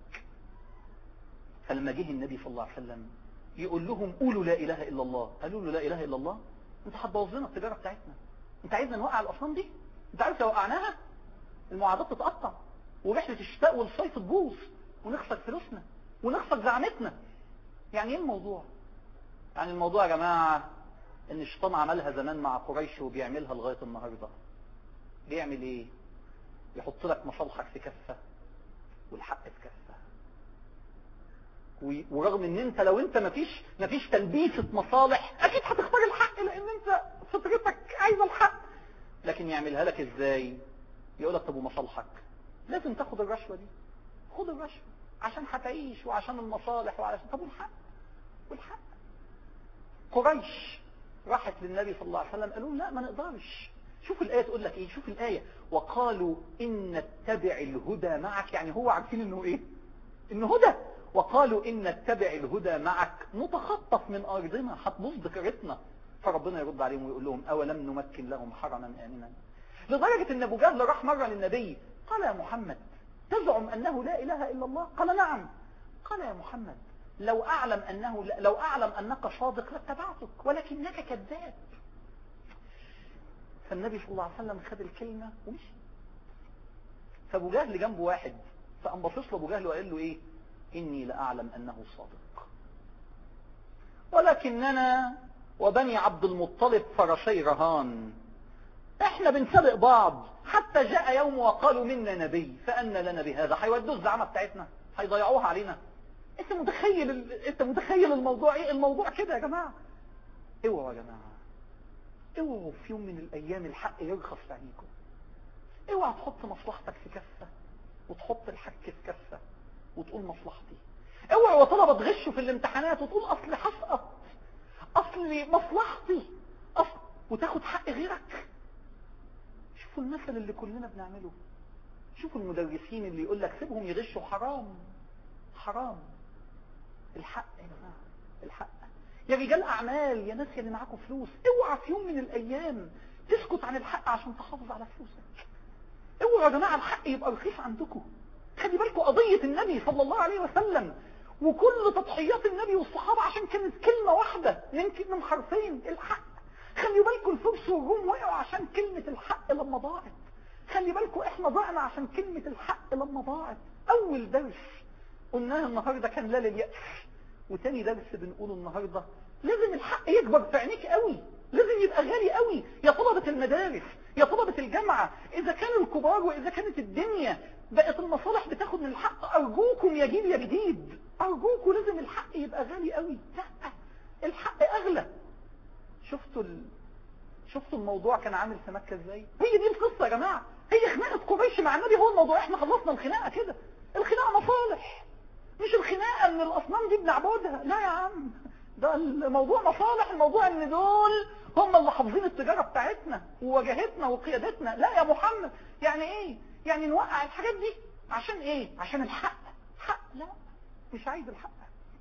فلما جه النبي صلى الله عليه وسلم يقول لهم قولوا لا اله الا الله قالوا له لا اله الا الله انت هتبوظ لنا التجاره بتاعتنا انت عايزنا نوقع الاصنام دي انت عارف لو وقعناها المعاهدات تتقطع ورحله الشتاء والصيف تبوظ ونخسر فلوسنا ونخسر زعمتنا يعني ايه الموضوع يعني الموضوع يا جماعه ان الشيطان عملها زمان مع قريش وبيعملها لغايه النهارده بيعمل ايه يحط لك مصالحك في كفه والحق في كفه و- ورغم ان انت لو انت مفيش مفيش تلبيسة مصالح اكيد هتختار الحق لان انت فطرتك عايزه الحق لكن يعملها لك ازاي يقول لك طب ومصالحك لازم تاخد الرشوة دي خد الرشوة عشان هتعيش وعشان المصالح وعشان طب والحق والحق قريش راحت للنبي صلى الله عليه وسلم قالوا له لا ما نقدرش شوف الآية تقول لك ايه شوف الآية وقالوا إن نتبع الهدى معك يعني هو عارفين انه ايه انه هدى وقالوا إن نتبع الهدى معك نتخطف من أرضنا هتبوظ ذكرتنا فربنا يرد عليهم ويقول لهم أولم نمكن لهم حرما آمنا لدرجة ان ابو جهل راح مرة للنبي قال يا محمد تزعم انه لا اله الا الله قال نعم قال يا محمد لو اعلم انه لا لو اعلم انك صادق لاتبعتك ولكنك كذاب فالنبي صلى الله عليه وسلم خد الكلمة ومشي فابو جهل جنبه واحد فقام باصص له ابو جهل وقال له ايه اني لاعلم انه صادق ولكننا وبني عبد المطلب فرسي رهان احنا بنسابق بعض حتى جاء يوم وقالوا منا نبي فأن لنا بهذا هيودوا الزعامة بتاعتنا هيضيعوها علينا انت متخيل ال... انت متخيل الموضوع ايه الموضوع كده يا جماعة اوعوا يا جماعة اوعوا في يوم من الايام الحق يرخص في عينيكم اوعى تحط مصلحتك في كفة وتحط الحق في كفة وتقول مصلحتي اوعوا طلبة تغشوا في الامتحانات وتقول اصل هسقط اصل مصلحتي اصل وتاخد حق غيرك شوفوا المثل اللي كلنا بنعمله شوفوا المدرسين اللي يقول لك سيبهم يغشوا حرام حرام الحق يا جماعه الحق يا رجال اعمال يا ناس اللي معاكم فلوس اوعى في يوم من الايام تسكت عن الحق عشان تحافظ على فلوسك اوعوا يا جماعة الحق يبقى رخيص عندكم خلي بالكم قضية النبي صلى الله عليه وسلم وكل تضحيات النبي والصحابة عشان كانت كلمة واحدة من من حرفين الحق خلي بالكم الفرس والروم وقعوا عشان كلمة الحق لما ضاعت خلي بالكم احنا ضعنا عشان كلمة الحق لما ضاعت اول درس قلناه النهاردة كان لا لليأس وتاني درس بنقوله النهاردة لازم الحق يكبر في عينيك قوي لازم يبقى غالي قوي يا طلبة المدارس يا طلبة الجامعة اذا كان الكبار واذا كانت الدنيا بقت المصالح بتاخد من الحق ارجوكم يا جيل يا جديد ارجوكم لازم الحق يبقى غالي قوي لا الحق اغلى شفتوا ال... شفتوا الموضوع كان عامل في مكة ازاي هي دي القصة يا جماعة هي خناقة قريش مع النبي هو الموضوع احنا خلصنا الخناقة كده الخناقة مصالح مش الخناقة ان الاصنام دي بنعبدها لا يا عم ده الموضوع مصالح الموضوع ان دول هم اللي حافظين التجارة بتاعتنا وواجهتنا وقيادتنا لا يا محمد يعني ايه يعني نوقع الحاجات دي عشان ايه عشان الحق حق لا مش عايز الحق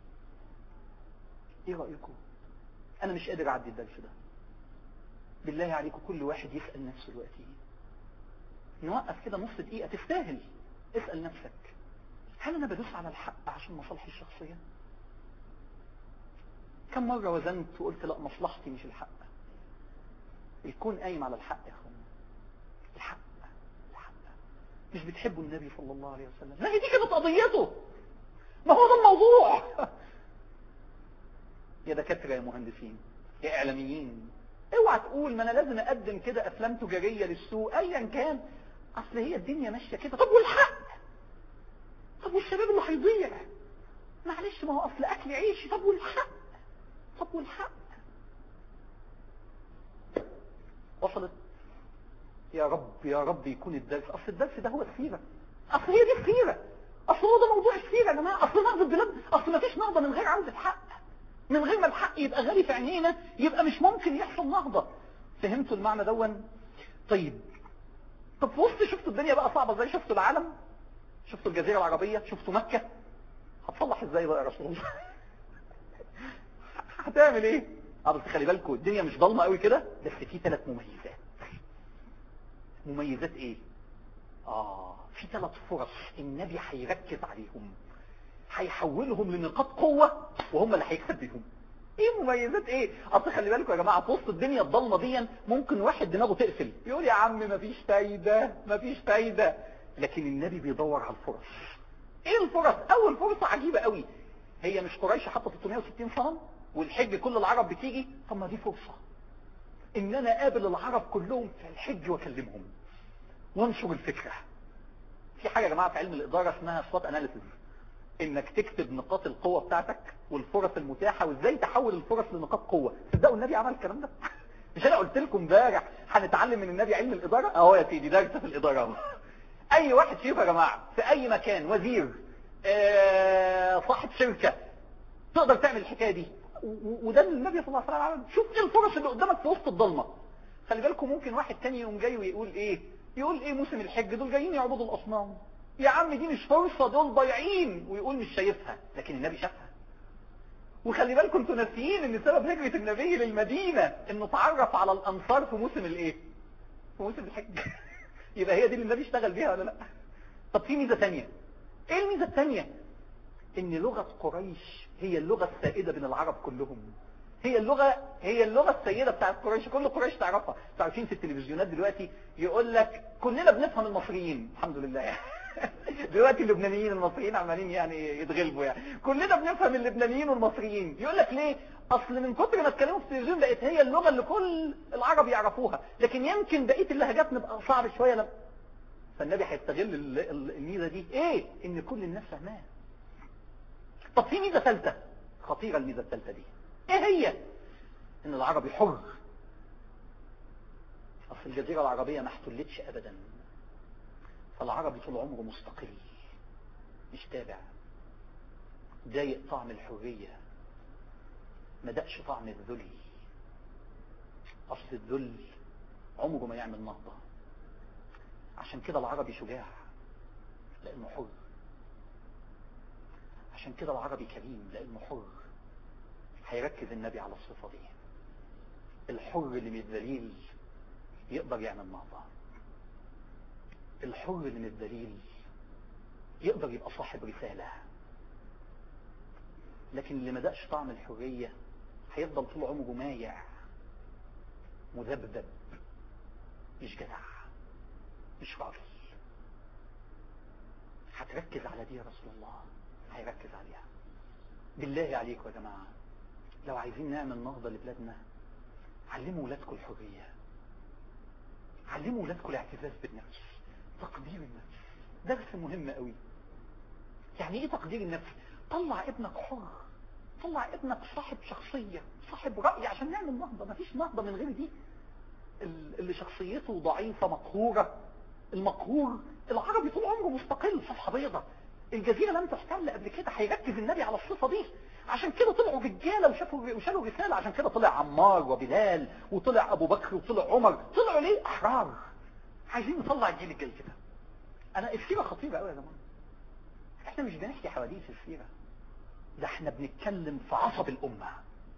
ايه رأيكم انا مش قادر اعدي الدرس ده بالله عليكم كل واحد يسأل نفسه دلوقتي نوقف كده نص دقيقة تستاهل اسأل نفسك هل انا بدوس على الحق عشان مصالحي الشخصية كم مرة وزنت وقلت لا مصلحتي مش الحق الكون قايم على الحق يا اخوانا الحق الحق مش بتحبوا النبي صلى الله عليه وسلم ما هي دي كانت قضيته ما هو ده الموضوع يا دكاترة يا مهندسين يا اعلاميين اوعى تقول ما انا لازم اقدم كده افلام تجارية للسوق ايا كان اصل هي الدنيا ماشية كده طب والحق طب والشباب اللي هيضيع معلش ما هو اصل اكل عيشي طب والحق طب والحق وصلت يا رب يا رب يكون الدرس اصل الدرس ده هو السيرة اصل هي دي السيرة اصل هو ده موضوع السيرة يا جماعة اصل نهضة البلاد اصل ما فيش نهضة من غير عودة الحق من غير ما الحق يبقى غالي في عينينا يبقى مش ممكن يحصل نهضة فهمتوا المعنى دون طيب طب في وسط شفتوا الدنيا بقى صعبة ازاي شفتوا العالم شفتوا الجزيرة العربية شفتوا مكة هتصلح ازاي بقى يا رسول الله هتعمل ايه اه بس خلي بالكم الدنيا مش ضلمه قوي كده بس في ثلاث مميزات مميزات ايه اه في ثلاث فرص النبي هيركز عليهم هيحولهم لنقاط قوة وهم اللي هيكسب بيهم ايه مميزات ايه اصل خلي بالكم يا جماعه في وسط الدنيا الضلمه دي ممكن واحد دماغه تقفل يقول يا عم مفيش فايده مفيش فايده لكن النبي بيدور على الفرص ايه الفرص اول فرصه عجيبه قوي هي مش قريش حاطه 660 صنم والحج كل العرب بتيجي طب ما دي فرصه ان انا اقابل العرب كلهم في الحج واكلمهم وانشر الفكره في حاجه يا جماعه في علم الاداره اسمها سوات اناليسيس انك تكتب نقاط القوة بتاعتك والفرص المتاحة وازاي تحول الفرص لنقاط قوة تصدقوا النبي عمل الكلام ده مش انا قلت لكم امبارح هنتعلم من النبي علم الادارة اهو يا سيدي درس في الادارة اهو اي واحد فيكم يا جماعة في اي مكان وزير آه، صاحب شركة تقدر تعمل الحكاية دي و- وده اللي النبي صلى الله عليه وسلم عمل شوف ايه الفرص اللي قدامك في وسط الضلمة خلي بالكم ممكن واحد تاني يقوم جاي ويقول ايه يقول ايه موسم الحج دول جايين يعبدوا الاصنام يا عم دي مش فرصة دول ضايعين ويقول مش شايفها لكن النبي شافها وخلي بالكم انتوا ناسيين ان سبب هجرة النبي للمدينة انه اتعرف على الانصار في موسم الايه في موسم الحج يبقى هي دي اللي النبي اشتغل بيها ولا لا طب في ميزة تانية ايه الميزة التانية ان لغة قريش هي اللغة السائدة بين العرب كلهم هي اللغة هي اللغة السيدة بتاعت قريش كل قريش تعرفها تعرفين في التلفزيونات دلوقتي يقول لك كلنا بنفهم المصريين الحمد لله يعني دلوقتي اللبنانيين المصريين عمالين يعني يتغلبوا يعني كلنا بنفهم اللبنانيين والمصريين يقول لك ليه اصل من كتر ما اتكلموا في التلفزيون بقت هي اللغة اللي كل العرب يعرفوها لكن يمكن بقية اللهجات نبقى صعب شوية لما فالنبي هيستغل ال- ال- الميزة دي ايه ان كل الناس فاهماها طب في ميزة ثالثة خطيرة الميزة الثالثة دي ايه هي ان العربي حر اصل الجزيرة العربية ما احتلتش ابدا فالعربي طول عمره مستقل مش تابع ضايق طعم الحرية ما دقش طعم الذل اصل الذل عمره ما يعمل نهضة عشان كده العربي شجاع لانه حر عشان كده العربي كريم لانه حر هيركز النبي على الصفة دي الحر اللي مش ذليل يقدر يعمل نهضة الحر من الدليل يقدر يبقى صاحب رسالة لكن اللي ما دقش طعم الحرية هيفضل طول عمره مايع مذبذب مش جدع مش راجل هتركز على دي يا رسول الله هيركز عليها بالله عليكم يا جماعة لو عايزين نعمل نهضة لبلادنا علموا ولادكم الحرية علموا ولادكم الاعتزاز بالنفس تقدير النفس درس مهم قوي يعني ايه تقدير النفس طلع ابنك حر طلع ابنك صاحب شخصية صاحب رأي عشان نعمل نهضة مفيش نهضة من غير دي اللي شخصيته ضعيفة مقهورة المقهور العربي طول عمره مستقل صفحة بيضة الجزيرة لم تحتل قبل كده هيركز النبي على الصفة دي عشان كده طلعوا رجالة وشافوا وشالوا رسالة عشان كده طلع عمار وبلال وطلع ابو بكر وطلع عمر طلعوا ليه احرار عايزين نطلع الجيل الجاي كده انا السيرة خطيرة قوي يا جماعة احنا مش بنحكي حواديت السيرة ده احنا بنتكلم في عصب الامة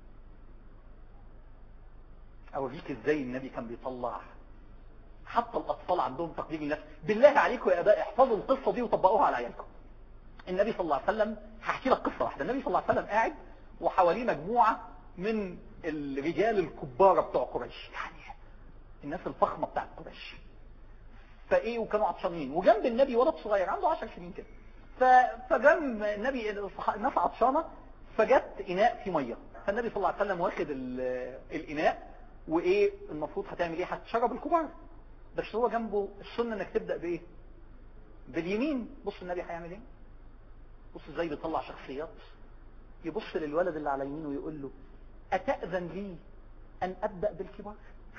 اوريك ازاي النبي كان بيطلع حتى الاطفال عندهم تقدير النفس بالله عليكم يا اباء احفظوا القصة دي وطبقوها على عيالكم النبي صلى الله عليه وسلم هحكي لك قصة واحدة النبي صلى الله عليه وسلم قاعد وحواليه مجموعة من الرجال الكبار بتوع قريش يعني الناس الفخمة بتاعت قريش فايه وكانوا عطشانين وجنب النبي ولد صغير عنده 10 سنين كده فجنب النبي الناس عطشانة فجت اناء فيه ميه فالنبي صلى الله عليه وسلم واخد الاناء وايه المفروض هتعمل ايه هتشرب الكبار بس هو جنبه السنة انك تبدأ بايه باليمين بص النبي هيعمل ايه بص ازاي بيطلع شخصيات يبص للولد اللي على يمينه ويقول له اتأذن لي ان ابدأ بالكبار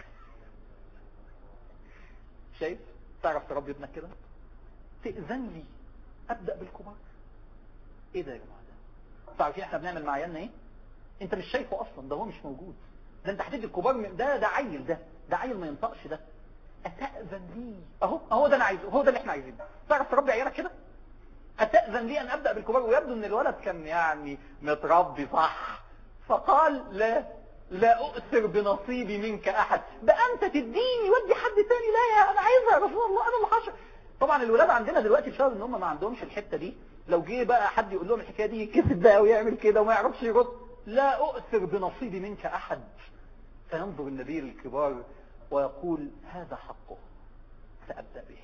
شايف تعرف تربي ابنك كده تأذن لي ابدأ بالكبار ايه ده يا جماعة ده تعرفين احنا بنعمل مع عيالنا ايه انت مش شايفه اصلا ده هو مش موجود ده انت هتدي الكبار من ده ده عيل ده ده عيل ما ينطقش ده اتأذن لي اهو اهو ده انا عايزه هو ده اللي احنا عايزينه تعرف تربي عيالك كده اتأذن لي ان ابدأ بالكبار ويبدو ان الولد كان يعني متربي صح فقال لا لا اؤثر بنصيبي منك احد ده انت تديني ودي حد تاني لا يا انا عايزها يا رسول الله انا اللي حشر طبعا الولاد عندنا دلوقتي بسبب ان هم ما عندهمش الحتة دي لو جه بقى حد يقول لهم الحكاية دي يكذب بقى ويعمل كده وما يعرفش يرد لا اؤثر بنصيبي منك احد فينظر النبي للكبار ويقول هذا حقه سأبدأ به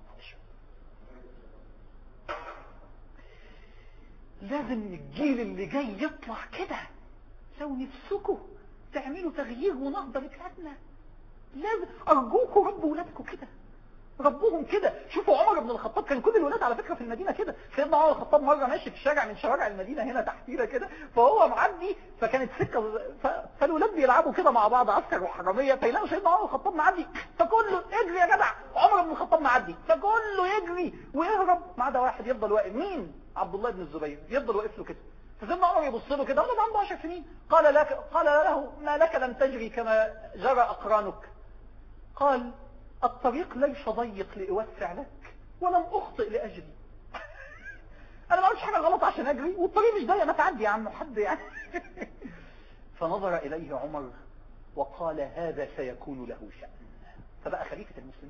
لازم الجيل اللي جاي يطلع كده لو نفسكم تعملوا تغيير ونهضة لبلادنا لازم أرجوكم ربوا ولادكم كده ربوهم كده شوفوا عمر بن الخطاب كان كل الولاد على فكرة في المدينة كده سيدنا عمر الخطاب مرة ماشي في شارع من شوارع المدينة هنا تحتينا كده فهو معدي فكانت سكة ف... فالولاد بيلعبوا كده مع بعض عسكر وحرامية فيلاقوا سيدنا عمر الخطاب معدي فكله اجري يا جدع عمر بن الخطاب معدي فكله يجري ويهرب ما عدا واحد يفضل واقف مين عبد الله بن الزبير يفضل واقف له كده فسيدنا عمر يبص له كده ولد عنده 10 سنين قال لك قال له ما لك لم تجري كما جرى اقرانك قال الطريق ليس ضيق لأوسع لك ولم أخطئ لأجري أنا ما عملتش حاجة غلط عشان أجري والطريق مش ضيق ما تعدي يا عم حد يعني فنظر إليه عمر وقال هذا سيكون له شأن فبقى خليفة المسلمين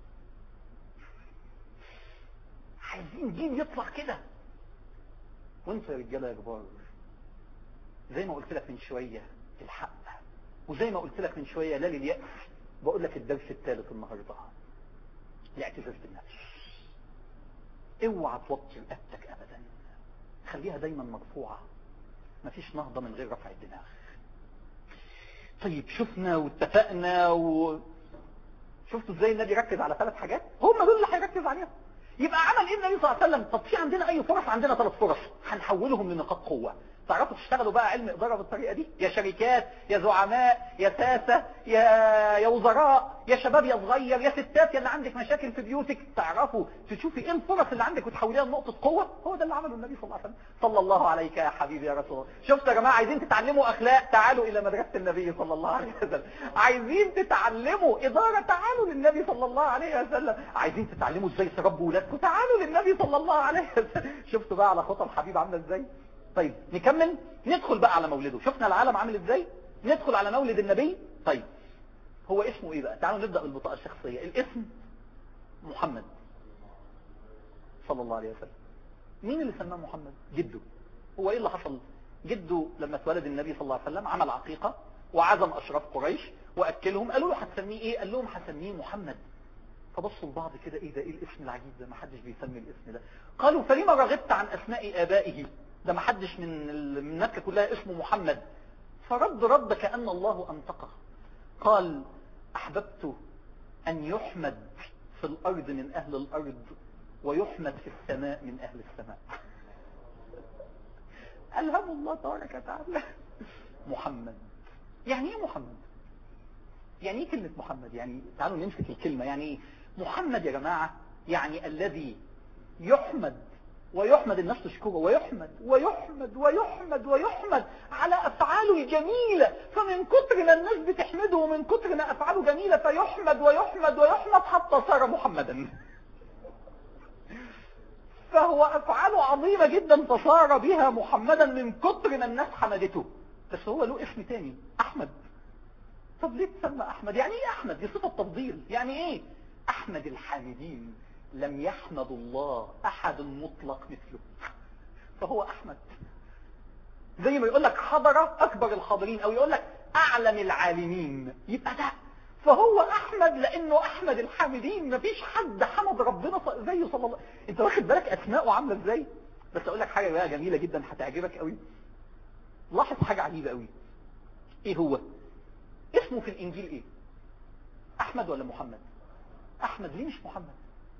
عايزين جيل يطلع كده وانتوا يا رجاله يا كبار زي ما قلت لك من شوية الحق وزي ما قلت لك من شوية لا لليأس بقول لك الدرس الثالث النهاردة الاعتزاز بالنفس اوعى توطي رقبتك ابدا خليها دايما مرفوعة مفيش نهضة من غير رفع الدماغ طيب شفنا واتفقنا و... شفتوا ازاي النبي ركز على ثلاث حاجات هم دول اللي هيركز عليهم يبقى عمل ايه النبي صلى الله عليه وسلم طب في عندنا اي فرص عندنا ثلاث فرص هنحولهم لنقاط قوة تعرفوا تشتغلوا بقى علم إدارة بالطريقة دي يا شركات يا زعماء يا ساسة يا يا وزراء يا شباب يا صغير يا ستات يا اللي عندك مشاكل في بيوتك تعرفوا تشوفي ايه الفرص اللي عندك وتحوليها لنقطة قوة هو ده اللي عمله النبي صلى الله عليه وسلم صلى الله عليك يا حبيبي يا رسول الله شفتوا يا جماعة عايزين تتعلموا أخلاق تعالوا إلى مدرسة النبي صلى الله عليه وسلم عايزين تتعلموا إدارة تعالوا للنبي صلى الله عليه وسلم عايزين تتعلموا ازاي تربوا ولادكم تعالوا للنبي صلى الله عليه وسلم شفتوا بقى على خطى الحبيب عامله ازاي طيب نكمل ندخل بقى على مولده شفنا العالم عامل ازاي ندخل على مولد النبي طيب هو اسمه ايه بقى تعالوا نبدأ بالبطاقة الشخصية الاسم محمد صلى الله عليه وسلم مين اللي سماه محمد جده هو ايه اللي حصل جده لما اتولد النبي صلى الله عليه وسلم عمل عقيقة وعزم اشراف قريش واكلهم قالوا له هتسميه ايه قال لهم هسميه محمد فبصوا لبعض كده ايه ده ايه الاسم العجيب ده ما حدش بيسمي الاسم ده قالوا فلما رغبت عن اسماء ابائه ده ما حدش من ال- من مكة كلها اسمه محمد فرد رد كأن الله أنطقه قال أحببت أن يحمد في الأرض من أهل الأرض ويحمد في السماء من أهل السماء ألهم الله تبارك وتعالى محمد يعني ايه محمد يعني ايه كلمة محمد يعني تعالوا نمسك الكلمة يعني ايه محمد يا جماعة يعني الذي يحمد ويحمد الناس تشكره ويحمد ويحمد ويحمد ويحمد على أفعاله الجميلة فمن كتر ما الناس بتحمده ومن كتر ما أفعاله جميلة فيحمد ويحمد ويحمد حتى صار محمدا فهو أفعاله عظيمة جدا فصار بها محمدا من كتر ما الناس حمدته بس هو له اسم تاني أحمد طب ليه تسمى أحمد يعني ايه أحمد دي صفة تفضيل يعني ايه أحمد الحامدين لم يحمد الله أحد مطلق مثله فهو أحمد زي ما يقول لك حضر أكبر الحاضرين أو يقول لك أعلم العالمين يبقى ده فهو أحمد لأنه أحمد الحامدين مفيش حد حمد ربنا ص- زيه صلى الله أنت واخد بالك أسماءه عاملة إزاي بس أقول لك حاجة بقى جميلة جدا هتعجبك قوي لاحظ حاجة عجيبة قوي إيه هو اسمه في الإنجيل إيه أحمد ولا محمد أحمد ليه مش محمد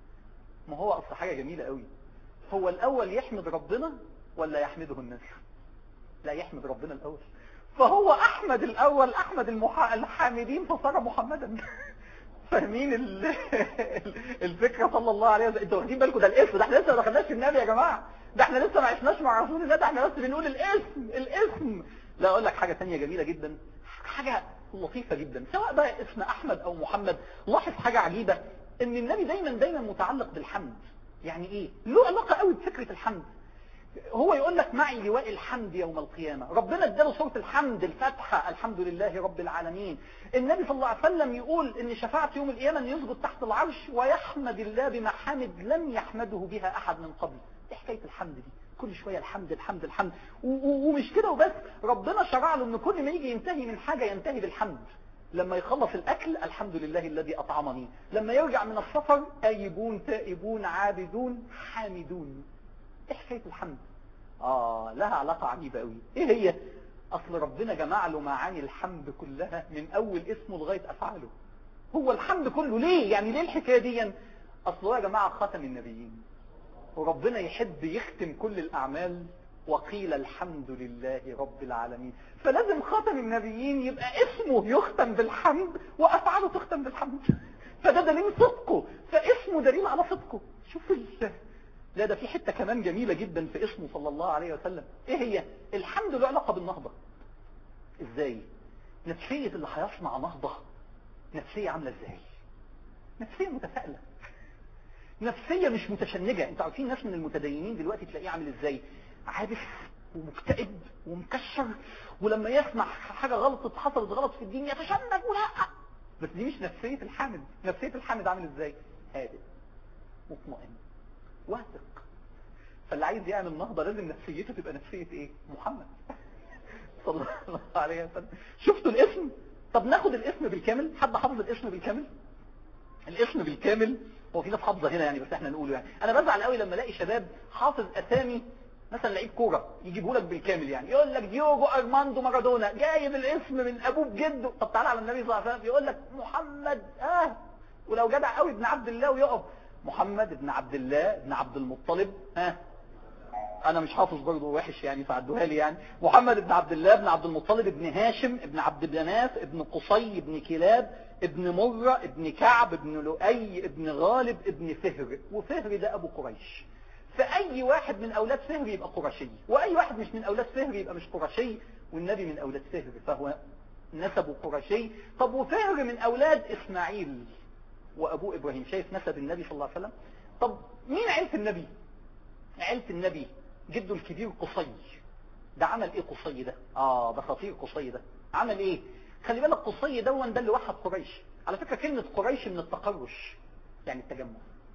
ما هو أصل حاجة جميلة قوي هو الأول يحمد ربنا ولا يحمده الناس لا يحمد ربنا الأول فهو أحمد الأول أحمد المح... الحامدين فصار محمدا فاهمين ال... الفكرة صلى الله عليه وسلم انتوا واخدين بالكم ده الاسم ده احنا لسه ما دخلناش في النبي يا جماعة ده احنا لسه ما عشناش مع رسول الله ده احنا بس بنقول الاسم الاسم لا اقول لك حاجة تانية جميلة جدا حاجة لطيفة جدا سواء بقى اسم احمد او محمد لاحظ حاجة عجيبة ان النبي دايما دايما متعلق بالحمد يعني ايه له علاقة قوي بفكرة الحمد هو يقول لك معي لواء الحمد يوم القيامة ربنا اداله صورة الحمد الفاتحة الحمد لله رب العالمين النبي صلى الله عليه وسلم يقول ان شفاعة يوم القيامة ان يسجد تحت العرش ويحمد الله بمحامد لم يحمده بها احد من قبل ايه حكاية الحمد دي كل شوية الحمد الحمد الحمد و- و- ومش كده وبس ربنا شرع له ان كل ما يجي ينتهي من حاجة ينتهي بالحمد لما يخلص الأكل الحمد لله الذي أطعمني لما يرجع من السفر آيبون تائبون عابدون حامدون ايه حكاية الحمد آه لها علاقة عجيبة قوي ايه هي اصل ربنا جمع له معاني الحمد كلها من اول اسمه لغاية افعاله هو الحمد كله ليه يعني ليه الحكاية دي اصل هو يا جماعة خاتم النبيين وربنا يحب يختم كل الاعمال وقيل الحمد لله رب العالمين فلازم خاتم النبيين يبقى اسمه يختم بالحمد وافعاله تختم بالحمد فده دليل صدقه فاسمه دليل على صدقه شوف ال... لا ده في حتة كمان جميلة جدا في اسمه صلى الله عليه وسلم ايه هي الحمد له علاقة بالنهضة ازاي نفسية اللي هيصنع نهضة نفسية عاملة ازاي نفسية متفائلة نفسية مش متشنجة انتوا عارفين ناس من المتدينين دلوقتي تلاقيه عامل ازاي عابس ومكتئب ومكشر ولما يسمع حاجة غلط حصلت غلط في الدين يتشنج ولا بس دي مش نفسية الحامد نفسية الحامد عامل ازاي هادئ مطمئن واثق فاللي عايز يعمل نهضة لازم نفسيته تبقى نفسية ايه محمد صلى الله عليه وسلم شفتوا الاسم طب ناخد الاسم بالكامل حد حافظ الاسم بالكامل الاسم بالكامل هو في ناس حافظه هنا يعني بس احنا نقوله يعني انا بزعل قوي لما الاقي شباب حافظ اسامي مثلا لعيب كوره يجيبه لك بالكامل يعني يقول لك ديوجو ارماندو مارادونا جايب الاسم من ابوه بجده طب تعالى على النبي صلى الله عليه وسلم يقول لك محمد اه ولو جدع قوي ابن عبد الله ويقف محمد ابن عبد الله ابن عبد المطلب ها آه. انا مش حافظ برضه وحش يعني فعدوها لي يعني محمد ابن عبد الله ابن عبد المطلب ابن هاشم ابن عبد مناف ابن قصي ابن كلاب ابن مرة ابن كعب ابن لؤي ابن غالب ابن فهر وفهر ده ابو قريش فاي واحد من اولاد فهر يبقى قرشي واي واحد مش من اولاد فهر يبقى مش قرشي والنبي من اولاد فهر فهو نسبه قرشي طب وفهر من اولاد اسماعيل وابوه ابراهيم شايف نسب النبي صلى الله عليه وسلم طب مين عيلة النبي عيلة النبي جده الكبير قصي ده عمل ايه قصي ده اه ده خطير قصي ده عمل ايه خلي بالك قصي دون ده اللي وحد قريش على فكرة كلمة قريش من التقرش يعني التجمع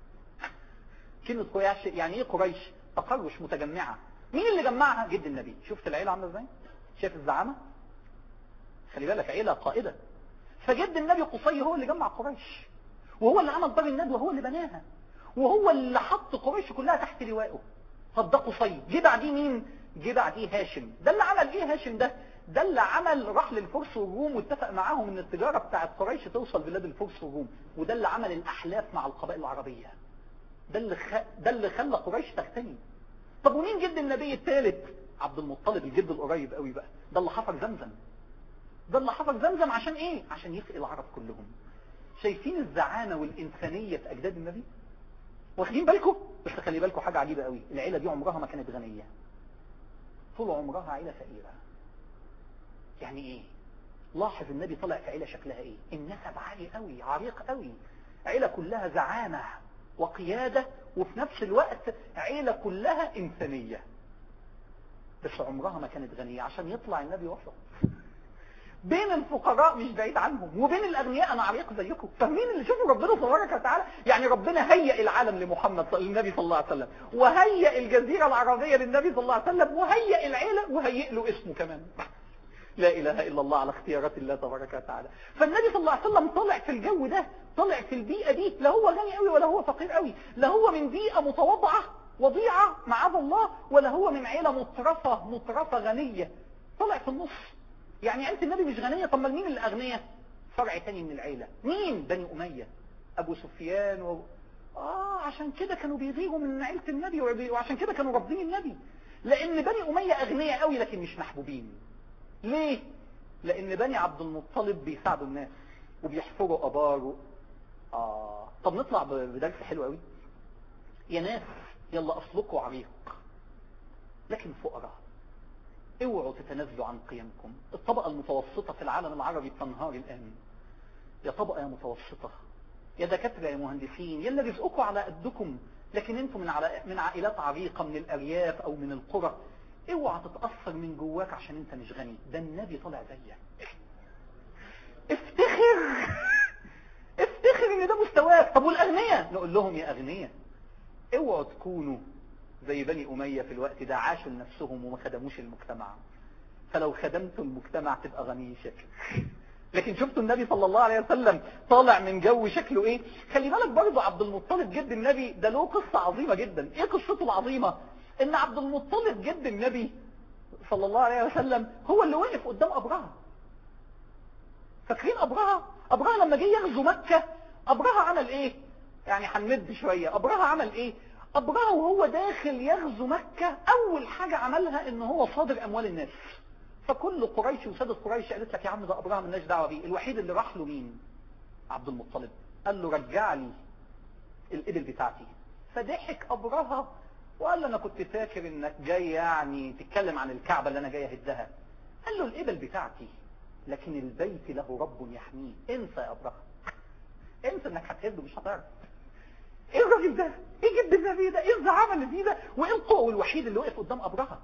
كلمة قريش يعني ايه قريش تقرش متجمعة مين اللي جمعها جد النبي شفت العيلة عاملة ازاي شايف الزعامة خلي بالك عيلة قائدة فجد النبي قصي هو اللي جمع قريش وهو اللي عمل دار الندوة هو اللي بناها وهو اللي حط قريش كلها تحت لوائه طب ده قصي جه بعديه مين جه بعديه هاشم ده اللي عمل ايه هاشم ده ده اللي عمل راح للفرس والروم واتفق معاهم ان التجارة بتاعت قريش توصل بلاد الفرس والروم وده اللي عمل الاحلاف مع القبائل العربية ده اللي خ... ده اللي خلى قريش تغتني طب ومين جد النبي الثالث عبد المطلب الجد القريب قوي بقى ده اللي حفر زمزم ده اللي حفر زمزم عشان ايه عشان يسقي العرب كلهم شايفين الزعامة والإنسانية في أجداد النبي واخدين بالكم بس خلي بالكم حاجة عجيبة قوي العيلة دي عمرها ما كانت غنية طول عمرها عيلة فقيرة يعني ايه لاحظ النبي طلع في عيلة شكلها ايه النسب عالي قوي عريق قوي عيلة كلها زعامة وقيادة وفي نفس الوقت عيلة كلها إنسانية بس عمرها ما كانت غنية عشان يطلع النبي وسط بين الفقراء مش بعيد عنهم وبين الأغنياء أنا عريق زيكم فاهمين اللي شوفوا ربنا تبارك وتعالى يعني ربنا هيئ العالم لمحمد صلى النبي صلى الله عليه وسلم وهيئ الجزيرة العربية للنبي صلى الله عليه وسلم وهيئ العيلة وهيئ له اسمه كمان لا إله إلا الله على اختيارات الله تبارك وتعالى فالنبي صلى الله عليه وسلم طلع في الجو ده طلع في البيئة دي لا هو غني قوي ولا هو فقير قوي لا هو من بيئة متواضعة وضيعة معاذ الله ولا هو من عيلة مطرفة مطرفة غنية طلع في النص يعني عيلة النبي مش غنية طب مين اللي أغنية فرع تاني من العيلة مين بني أمية أبو سفيان و... آه عشان كده كانوا بيغيروا من عيلة النبي وعشان كده كانوا رافضين النبي لأن بني أمية أغنياء قوي لكن مش محبوبين ليه لان بني عبد المطلب بيساعدوا الناس وبيحفروا ابار اه طب نطلع بدرس حلو قوي يا ناس يلا اصلكوا عريق لكن فقراء اوعوا تتنازلوا عن قيمكم الطبقة المتوسطة في العالم العربي بتنهار الآن يا طبقة يا متوسطة يا دكاترة يا مهندسين يلا رزقكم على قدكم لكن انتم من على من عائلات عريقة من الأرياف أو من القرى اوعى تتأثر من جواك عشان انت مش غني ده النبي طلع زيك افتخر افتخر ان ده مستواك طب والاغنياء نقول لهم يا اغنياء اوعوا تكونوا زي بني امية في الوقت ده عاشوا لنفسهم وما خدموش المجتمع فلو خدمتوا المجتمع تبقى غني شكل لكن شفتوا النبي صلى الله عليه وسلم طالع من جو شكله ايه خلي بالك برضه عبد المطلب جد النبي ده له قصة عظيمة جدا ايه قصته العظيمة ان عبد المطلب جد النبي صلى الله عليه وسلم هو اللي وقف قدام ابرهة فاكرين ابرهة ابرهة لما جه يغزو مكة ابرهة عمل ايه يعني هنمد شوية ابرهة عمل ايه ابرهة وهو داخل يغزو مكة اول حاجة عملها ان هو صادر اموال الناس فكل قريش وسادة قريش قالت لك يا عم ده ابرهة ملناش دعوة بيه الوحيد اللي راح له مين عبد المطلب قال له رجع لي الابل بتاعتي فضحك ابرهة وقال له انا كنت فاكر انك جاي يعني تتكلم عن الكعبة اللي انا جاي اهدها قال له الابل بتاعتي لكن البيت له رب يحميه انسى يا ابرهة انسى انك هتهده مش هتعرف ايه الراجل ده ايه جد النبي ده ايه الزعامة اللي فيه ده وايه القوة الوحيد اللي وقف قدام ابرهة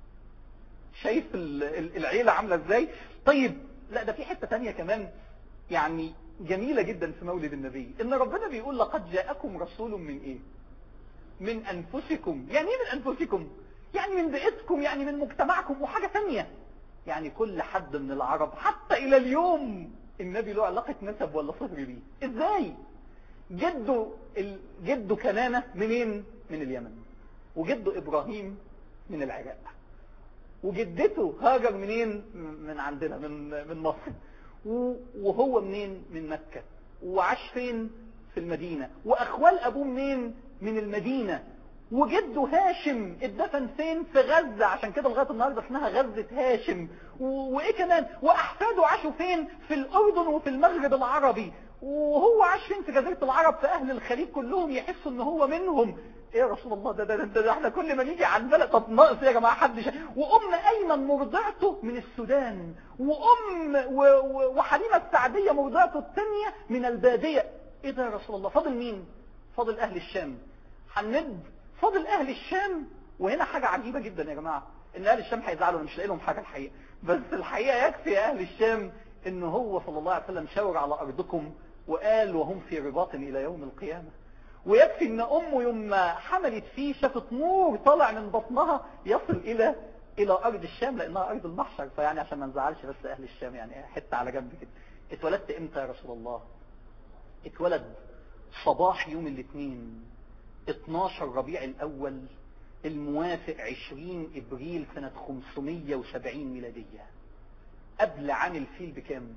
شايف العيلة عاملة ازاي طيب لا ده في حتة تانية كمان يعني جميلة جدا في مولد النبي ان ربنا بيقول لقد جاءكم رسول من ايه من انفسكم يعني ايه من انفسكم يعني من بيئتكم يعني من مجتمعكم وحاجة تانية يعني كل حد من العرب حتى الى اليوم النبي له علاقة نسب ولا صهر بيه ازاي جده ال... جده كنانة منين من اليمن وجده ابراهيم من العراق وجدته هاجر منين من عندنا من من مصر وهو منين من مكة وعاش فين في المدينة واخوال ابوه منين من المدينة وجده هاشم اتدفن فين في غزة عشان كده لغاية النهاردة اسمها غزة هاشم وايه كمان واحفاده عاشوا فين في الاردن وفي المغرب العربي وهو عاش فين في جزيرة العرب في اهل الخليج كلهم يحسوا ان هو منهم ايه يا رسول الله ده ده, ده, ده احنا كل ما نيجي عن بلد طب ناقص يا جماعة حد شا... وام ايمن مرضعته من السودان وام و... و... وحليمة السعدية مرضعته الثانية من البادية ايه ده يا رسول الله فاضل مين فاضل اهل الشام هنمد فاضل اهل الشام وهنا حاجة عجيبة جدا يا جماعة ان اهل الشام هيزعلوا انا مش لاقي لهم حاجة الحقيقة بس الحقيقة يكفي يا اهل الشام ان هو صلى الله عليه وسلم شاور على ارضكم وقال وهم في رباط الى يوم القيامة ويكفي ان امه يوم ما حملت فيه شافت نور طالع من بطنها يصل الى الى ارض الشام لانها ارض المحشر فيعني عشان ما نزعلش بس اهل الشام يعني حته على جنب كده اتولدت امتى يا رسول الله اتولد صباح يوم الاثنين 12 ربيع الاول الموافق 20 ابريل سنة 570 ميلادية قبل عام الفيل بكام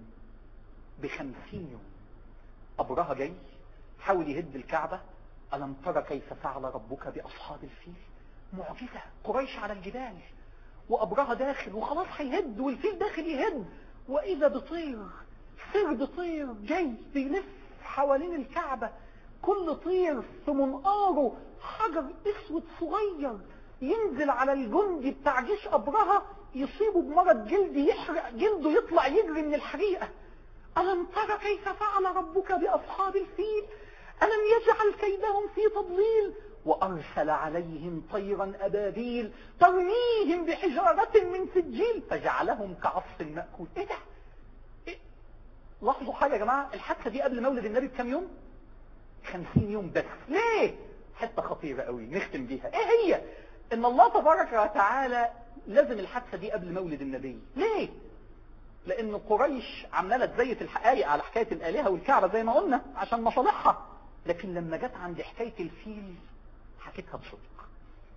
بخمسين يوم أبرهة جاي حاول يهد الكعبة ألم ترى كيف فعل ربك بأصحاب الفيل معجزة قريش على الجبال وأبرهة داخل وخلاص هيهد والفيل داخل يهد وإذا بطير سرد طير جاي بيلف حوالين الكعبة كل طير في منقاره حجر اسود صغير ينزل على الجندي بتاع جيش أبرهة يصيبه بمرض جلدي يحرق جلده يطلع يجري من الحريقة ألم ترى كيف فعل ربك بأصحاب الفيل ألم يجعل كيدهم في تضليل وأرسل عليهم طيرا أبابيل ترميهم بحجارة من سجيل فجعلهم كعصف مأكول إيه ده؟ إيه؟ لاحظوا حاجة يا جماعة الحادثة دي قبل مولد النبي بكام يوم؟ خمسين يوم بس ليه؟ حتة خطيرة قوي نختم بيها ايه هي؟ ان الله تبارك وتعالى لازم الحادثة دي قبل مولد النبي ليه؟ لان قريش عمالة تزيت الحقائق على حكاية الالهة والكعبة زي ما قلنا عشان مصالحها لكن لما جت عند حكاية الفيل حكيتها بصدق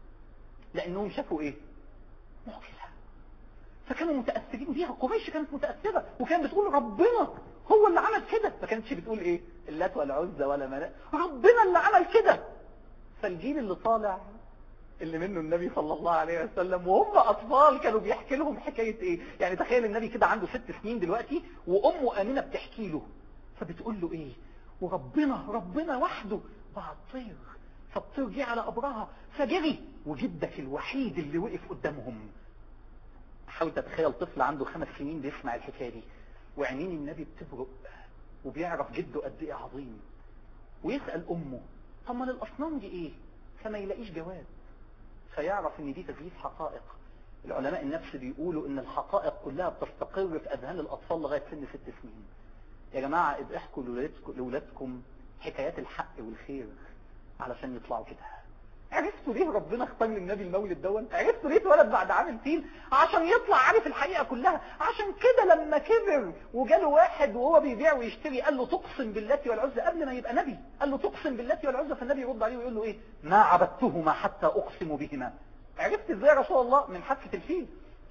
لانهم شافوا ايه معجزة فكانوا متأثرين بيها قريش كانت متأثرة وكانت بتقول ربنا هو اللي عمل كده ما كانتش بتقول ايه اللات ولا عزة ولا مناء ربنا اللي عمل كده فالجيل اللي طالع اللي منه النبي صلى الله عليه وسلم وهم أطفال كانوا بيحكي لهم حكاية إيه يعني تخيل النبي كده عنده ست سنين دلوقتي وأمه آمنة بتحكي له فبتقول له إيه وربنا ربنا وحده بعد طير فالطير جه على أبرهة فجري وجدك الوحيد اللي وقف قدامهم حاول تتخيل طفل عنده خمس سنين بيسمع الحكاية دي وعينين النبي بتبرق وبيعرف جده قد ايه عظيم ويسأل أمه طب ما الأصنام دي ايه فما يلاقيش جواب فيعرف ان دي تزييف حقائق العلماء النفس بيقولوا ان الحقائق كلها بتستقر في اذهان الاطفال لغايه سن ست سنين يا جماعه ابقى احكوا لاولادكم حكايات الحق والخير علشان يطلعوا كده عرفتوا ليه ربنا اختار للنبي المولد دون عرفتوا ليه اتولد بعد عام الفيل عشان يطلع عارف الحقيقه كلها عشان كده لما كبر وجاله واحد وهو بيبيع ويشتري قال له تقسم باللات والعزى قبل ما يبقى نبي قال له تقسم باللات والعزى فالنبي يرد عليه ويقول له ايه ما عبدتهما حتى اقسم بهما عرفت ازاي يا رسول الله من حادثه الفيل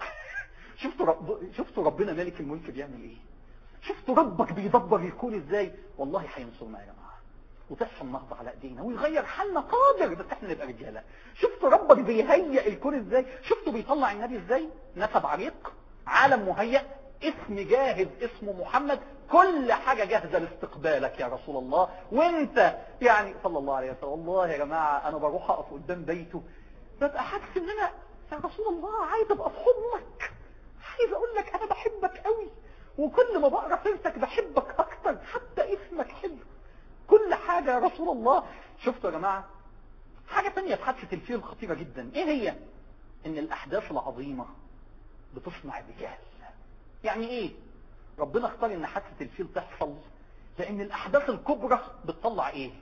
شفتوا رب... شفتوا ربنا ملك الملك بيعمل ايه شفتوا ربك بيدبر الكون ازاي والله هينصرنا يا جماعه وتحصل نهضة على ايدينا ويغير حالنا قادر بس احنا نبقى رجالة شفتوا ربك بيهيئ الكون ازاي شفتوا بيطلع النبي ازاي نسب عريق عالم مهيئ اسم جاهز اسمه محمد كل حاجة جاهزة لاستقبالك يا رسول الله وانت يعني صلى الله عليه وسلم والله يا جماعة انا بروح اقف قدام بيته ببقى حاسس ان انا يا رسول الله عايز ابقى في حضنك عايز اقول لك انا بحبك قوي وكل ما بقرا سيرتك بحبك اكتر حتى اسمك حلو كل حاجة يا رسول الله شفتوا يا جماعة حاجة تانية في حادثة الفيل خطيرة جدا ايه هي ان الاحداث العظيمة بتصنع الرجال يعني ايه ربنا اختار ان حادثة الفيل تحصل لان الاحداث الكبرى بتطلع ايه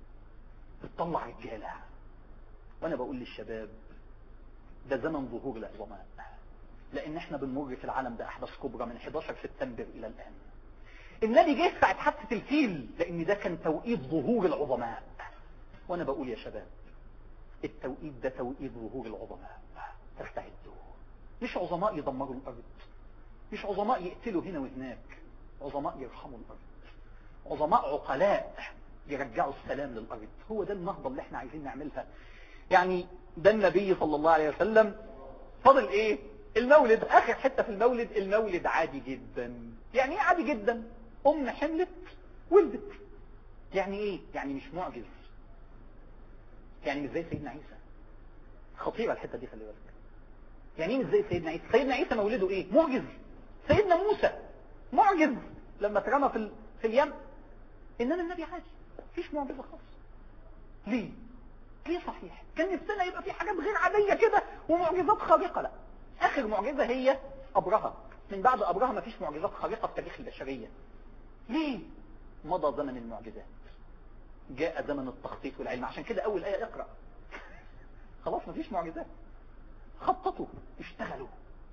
بتطلع رجالة وانا بقول للشباب ده زمن ظهور العظماء لان احنا بنمر في العالم ده احداث كبرى من 11 سبتمبر الى الان النبي جه ساعة حادثة الفيل لان ده كان توقيت ظهور العظماء وانا بقول يا شباب التوقيت ده توقيت ظهور العظماء تستعدوا مش عظماء يدمروا الارض مش عظماء يقتلوا هنا وهناك عظماء يرحموا الارض عظماء عقلاء يرجعوا السلام للارض هو ده النهضة اللي احنا عايزين نعملها يعني ده النبي صلى الله عليه وسلم فضل ايه المولد اخر حتة في المولد المولد عادي جدا يعني ايه عادي جدا ام حملت ولدت يعني ايه يعني مش معجز يعني مش زي سيدنا عيسى خطيرة الحتة دي خلي بالك يعني ايه مش زي سيدنا عيسى سيدنا عيسى مولده ايه معجز سيدنا موسى معجز لما اترمى في, ال... في اليم انما النبي عادي مفيش معجزة خالص ليه ليه صحيح كان نفسنا يبقى في حاجات غير عادية كده ومعجزات خارقة لا اخر معجزة هي ابرهة من بعد أبرهة ما فيش معجزات خارقة في تاريخ البشرية ليه مضى زمن المعجزات جاء زمن التخطيط والعلم عشان كده أول آية اقرأ خلاص ما فيش معجزات خططوا اشتغلوا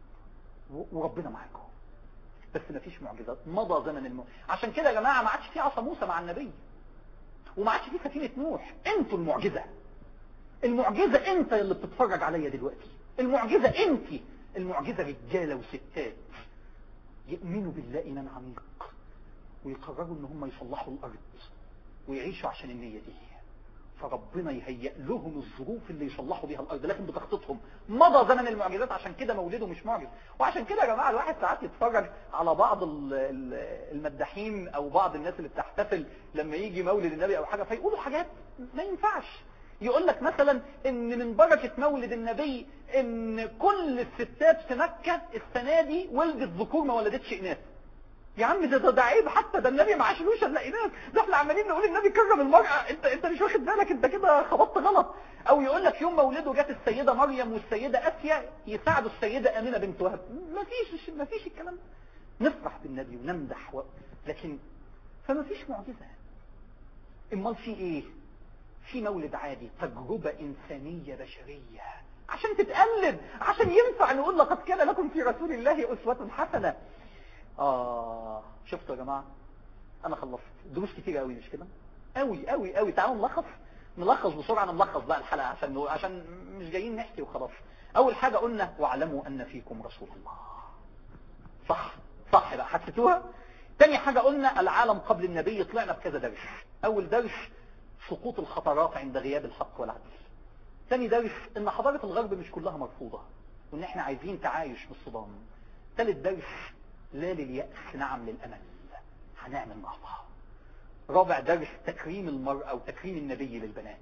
وربنا معاكم بس ما فيش معجزات مضى زمن الم... عشان كده يا جماعة ما عادش في عصا موسى مع النبي وما عادش في سفينة نوح انتوا المعجزة المعجزة انت اللي بتتفرج عليا دلوقتي المعجزة انت المعجزة رجالة وستات يؤمنوا بالله ايمان عميق ويقرروا ان هم يصلحوا الارض ويعيشوا عشان النية دي فربنا يهيئ لهم الظروف اللي يصلحوا بيها الارض لكن بتخطيطهم مضى زمن المعجزات عشان كده مولده مش معجز وعشان كده يا جماعه الواحد ساعات يتفرج على بعض المداحين او بعض الناس اللي بتحتفل لما يجي مولد النبي او حاجه فيقولوا حاجات ما ينفعش يقول لك مثلا ان من بركه مولد النبي ان كل الستات في مكه السنه دي ولدت ذكور ما ولدتش اناث يا عم ده ده, ده عيب حتى ده النبي ما عاشلوش الا اناث ده احنا عمالين نقول النبي كرم المرأة انت انت مش واخد بالك انت كده خبطت غلط او يقول لك يوم مولده جت السيدة مريم والسيدة اسيا يساعدوا السيدة امينة بنت وهب ما فيش ما فيش الكلام ده نفرح بالنبي ونمدح و... لكن فما فيش معجزة امال في ايه في مولد عادي تجربة انسانية بشرية عشان تتقلد عشان ينفع نقول لقد كان لكم في رسول الله اسوة حسنة آه شفتوا يا جماعة أنا خلصت دروس كتير قوي مش كده قوي قوي قوي تعالوا نلخص نلخص بسرعة نلخص بقى الحلقة عشان عشان مش جايين نحكي وخلاص أول حاجة قلنا واعلموا أن فيكم رسول الله صح صح بقى حسيتوها تاني حاجة قلنا العالم قبل النبي طلعنا بكذا درس أول درس سقوط الخطرات عند غياب الحق والعدل ثاني درس ان حضارة الغرب مش كلها مرفوضة وان احنا عايزين تعايش بالصدام ثالث درس لا لليأس نعم للأمل هنعمل مع بعض رابع درس تكريم المرأة وتكريم النبي للبنات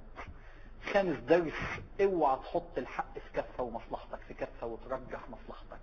خامس درس اوعى تحط الحق في كفة ومصلحتك في كفة وترجح مصلحتك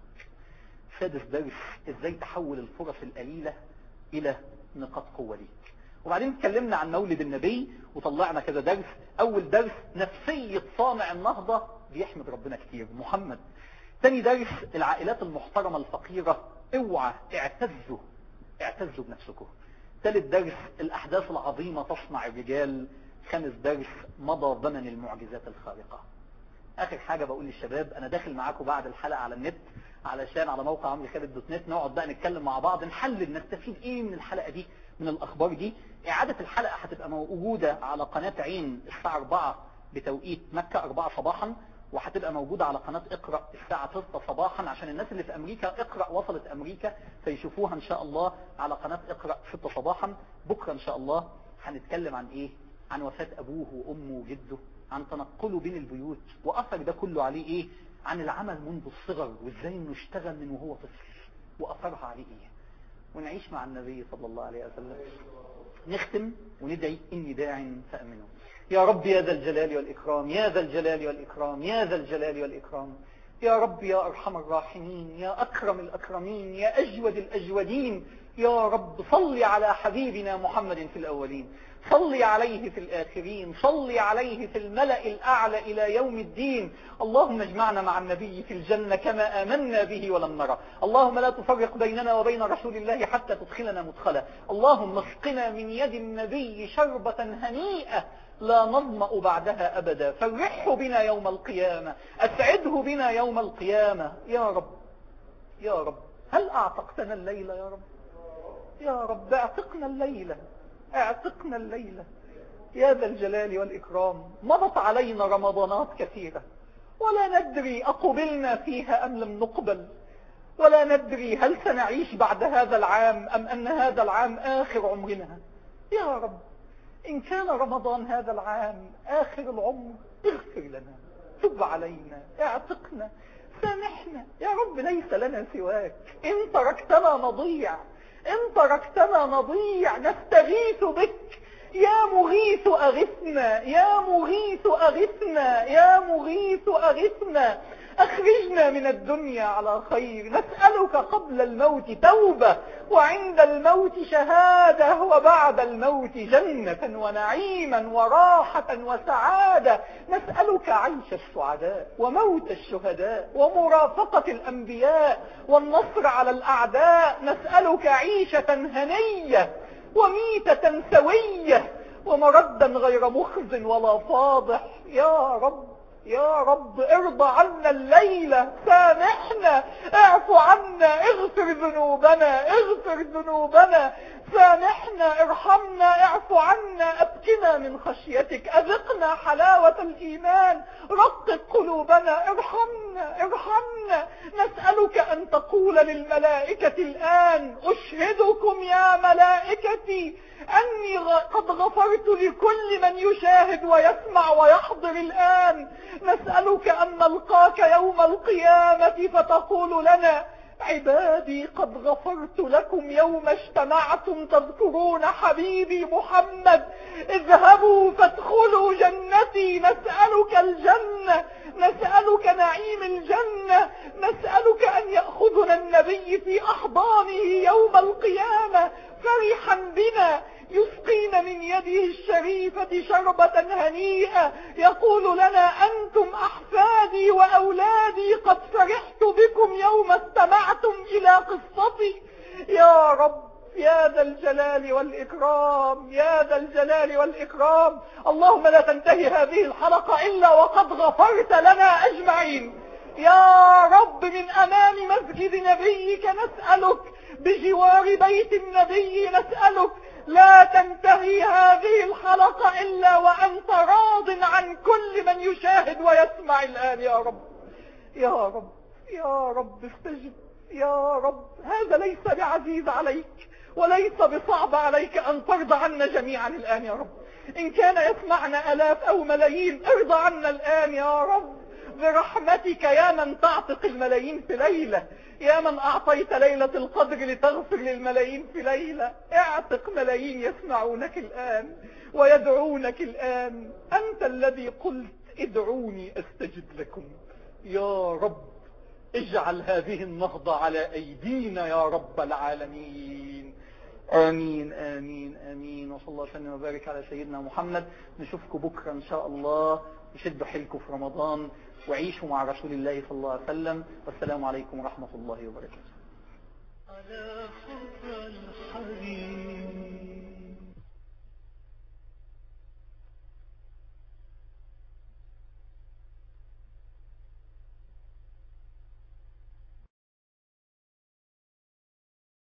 سادس درس ازاي تحول الفرص القليلة الى نقاط قوة ليك وبعدين اتكلمنا عن مولد النبي وطلعنا كذا درس اول درس نفسية صانع النهضة بيحمد ربنا كتير محمد تاني درس العائلات المحترمة الفقيرة اوعى اعتزوا اعتزوا بنفسكم ثالث درس الاحداث العظيمة تصنع الرجال خامس درس مضى زمن المعجزات الخارقة اخر حاجة بقول للشباب انا داخل معاكم بعد الحلقة على النت علشان على موقع عمرو خالد دوت نت نقعد بقى نتكلم مع بعض نحلل نستفيد ايه من الحلقة دي من الاخبار دي اعادة الحلقة هتبقى موجودة على قناة عين الساعة 4 بتوقيت مكة 4 صباحا وهتبقى موجودة على قناة اقرأ الساعة 6 صباحا عشان الناس اللي في امريكا اقرأ وصلت امريكا فيشوفوها ان شاء الله على قناة اقرأ 6 صباحا بكرة ان شاء الله هنتكلم عن ايه عن وفاة ابوه وامه وجده عن تنقله بين البيوت واثر ده كله عليه ايه عن العمل منذ الصغر وازاي انه اشتغل من وهو طفل واثرها عليه ايه ونعيش مع النبي صلى الله عليه وسلم نختم وندعي اني داع فامنوا يا رب يا ذا الجلال والإكرام يا ذا الجلال والإكرام يا ذا الجلال والإكرام يا رب يا أرحم الراحمين يا أكرم الأكرمين يا أجود الأجودين يا رب صل على حبيبنا محمد في الأولين صل عليه في الآخرين صل عليه في الملأ الأعلى إلى يوم الدين اللهم اجمعنا مع النبي في الجنة كما آمنا به ولم نرى اللهم لا تفرق بيننا وبين رسول الله حتى تدخلنا مدخلا اللهم اسقنا من يد النبي شربة هنيئة لا نظمأ بعدها أبدا فرحه بنا يوم القيامة أسعده بنا يوم القيامة يا رب يا رب هل أعتقتنا الليلة يا رب يا رب اعتقنا الليلة اعتقنا الليلة يا ذا الجلال والإكرام مضت علينا رمضانات كثيرة ولا ندري أقبلنا فيها أم لم نقبل ولا ندري هل سنعيش بعد هذا العام أم أن هذا العام آخر عمرنا يا رب إن كان رمضان هذا العام آخر العمر اغفر لنا تب علينا اعتقنا سامحنا يا رب ليس لنا سواك إن تركتنا نضيع إن تركتنا نضيع نستغيث بك يا مغيث أغثنا يا مغيث أغثنا يا مغيث أغثنا أخرجنا من الدنيا على خير نسألك قبل الموت توبة وعند الموت شهادة وبعد الموت جنة ونعيما وراحة وسعادة نسألك عيش السعداء وموت الشهداء ومرافقة الأنبياء والنصر على الأعداء نسألك عيشة هنية وميتة سوية ومردا غير مخز ولا فاضح يا رب يا رب ارضى عنا الليلة سامحنا اعف عنا اغفر ذنوبنا اغفر ذنوبنا سامحنا ارحمنا اعف عنا ابكنا من خشيتك اذقنا حلاوة الايمان رقق قلوبنا ارحمنا ارحمنا نسألك ان تقول للملائكة الان اشهدكم يا ملائكتي أني قد غفرت لكل من يشاهد ويسمع ويحضر الآن نسألك أن نلقاك يوم القيامة فتقول لنا عبادي قد غفرت لكم يوم اجتمعتم تذكرون حبيبي محمد اذهبوا فادخلوا جنتي نسألك الجنة نسألك نعيم الجنة نسألك أن يأخذنا النبي في أحضانه يوم القيامة فرحا بنا يسقينا من يده الشريفة شربة هنيئة يقول لنا أنتم أحفادي وأولادي قد فرحت بكم يوم استمعتم إلى قصتي يا رب يا ذا الجلال والإكرام يا ذا الجلال والإكرام اللهم لا تنتهي هذه الحلقة إلا وقد غفرت لنا أجمعين يا رب من أمام مسجد نبيك نسألك بجوار بيت النبي نسألك لا تنتهي هذه الحلقة إلا وأنت راض عن كل من يشاهد ويسمع الآن يا رب يا رب يا رب استجب يا رب هذا ليس بعزيز عليك وليس بصعب عليك أن ترضى عنا جميعا الآن يا رب إن كان يسمعنا ألاف أو ملايين ارضى عنا الآن يا رب برحمتك يا من تعتق الملايين في ليلة يا من أعطيت ليلة القدر لتغفر للملايين في ليلة اعتق ملايين يسمعونك الآن ويدعونك الآن أنت الذي قلت ادعوني أستجب لكم يا رب اجعل هذه النهضة على أيدينا يا رب العالمين آمين آمين آمين وصلى الله وسلم وبارك على سيدنا محمد نشوفكم بكرة إن شاء الله وشدوا حيلكم في رمضان وعيشوا مع رسول الله صلى الله عليه وسلم والسلام عليكم ورحمة الله وبركاته على خطى الحبيب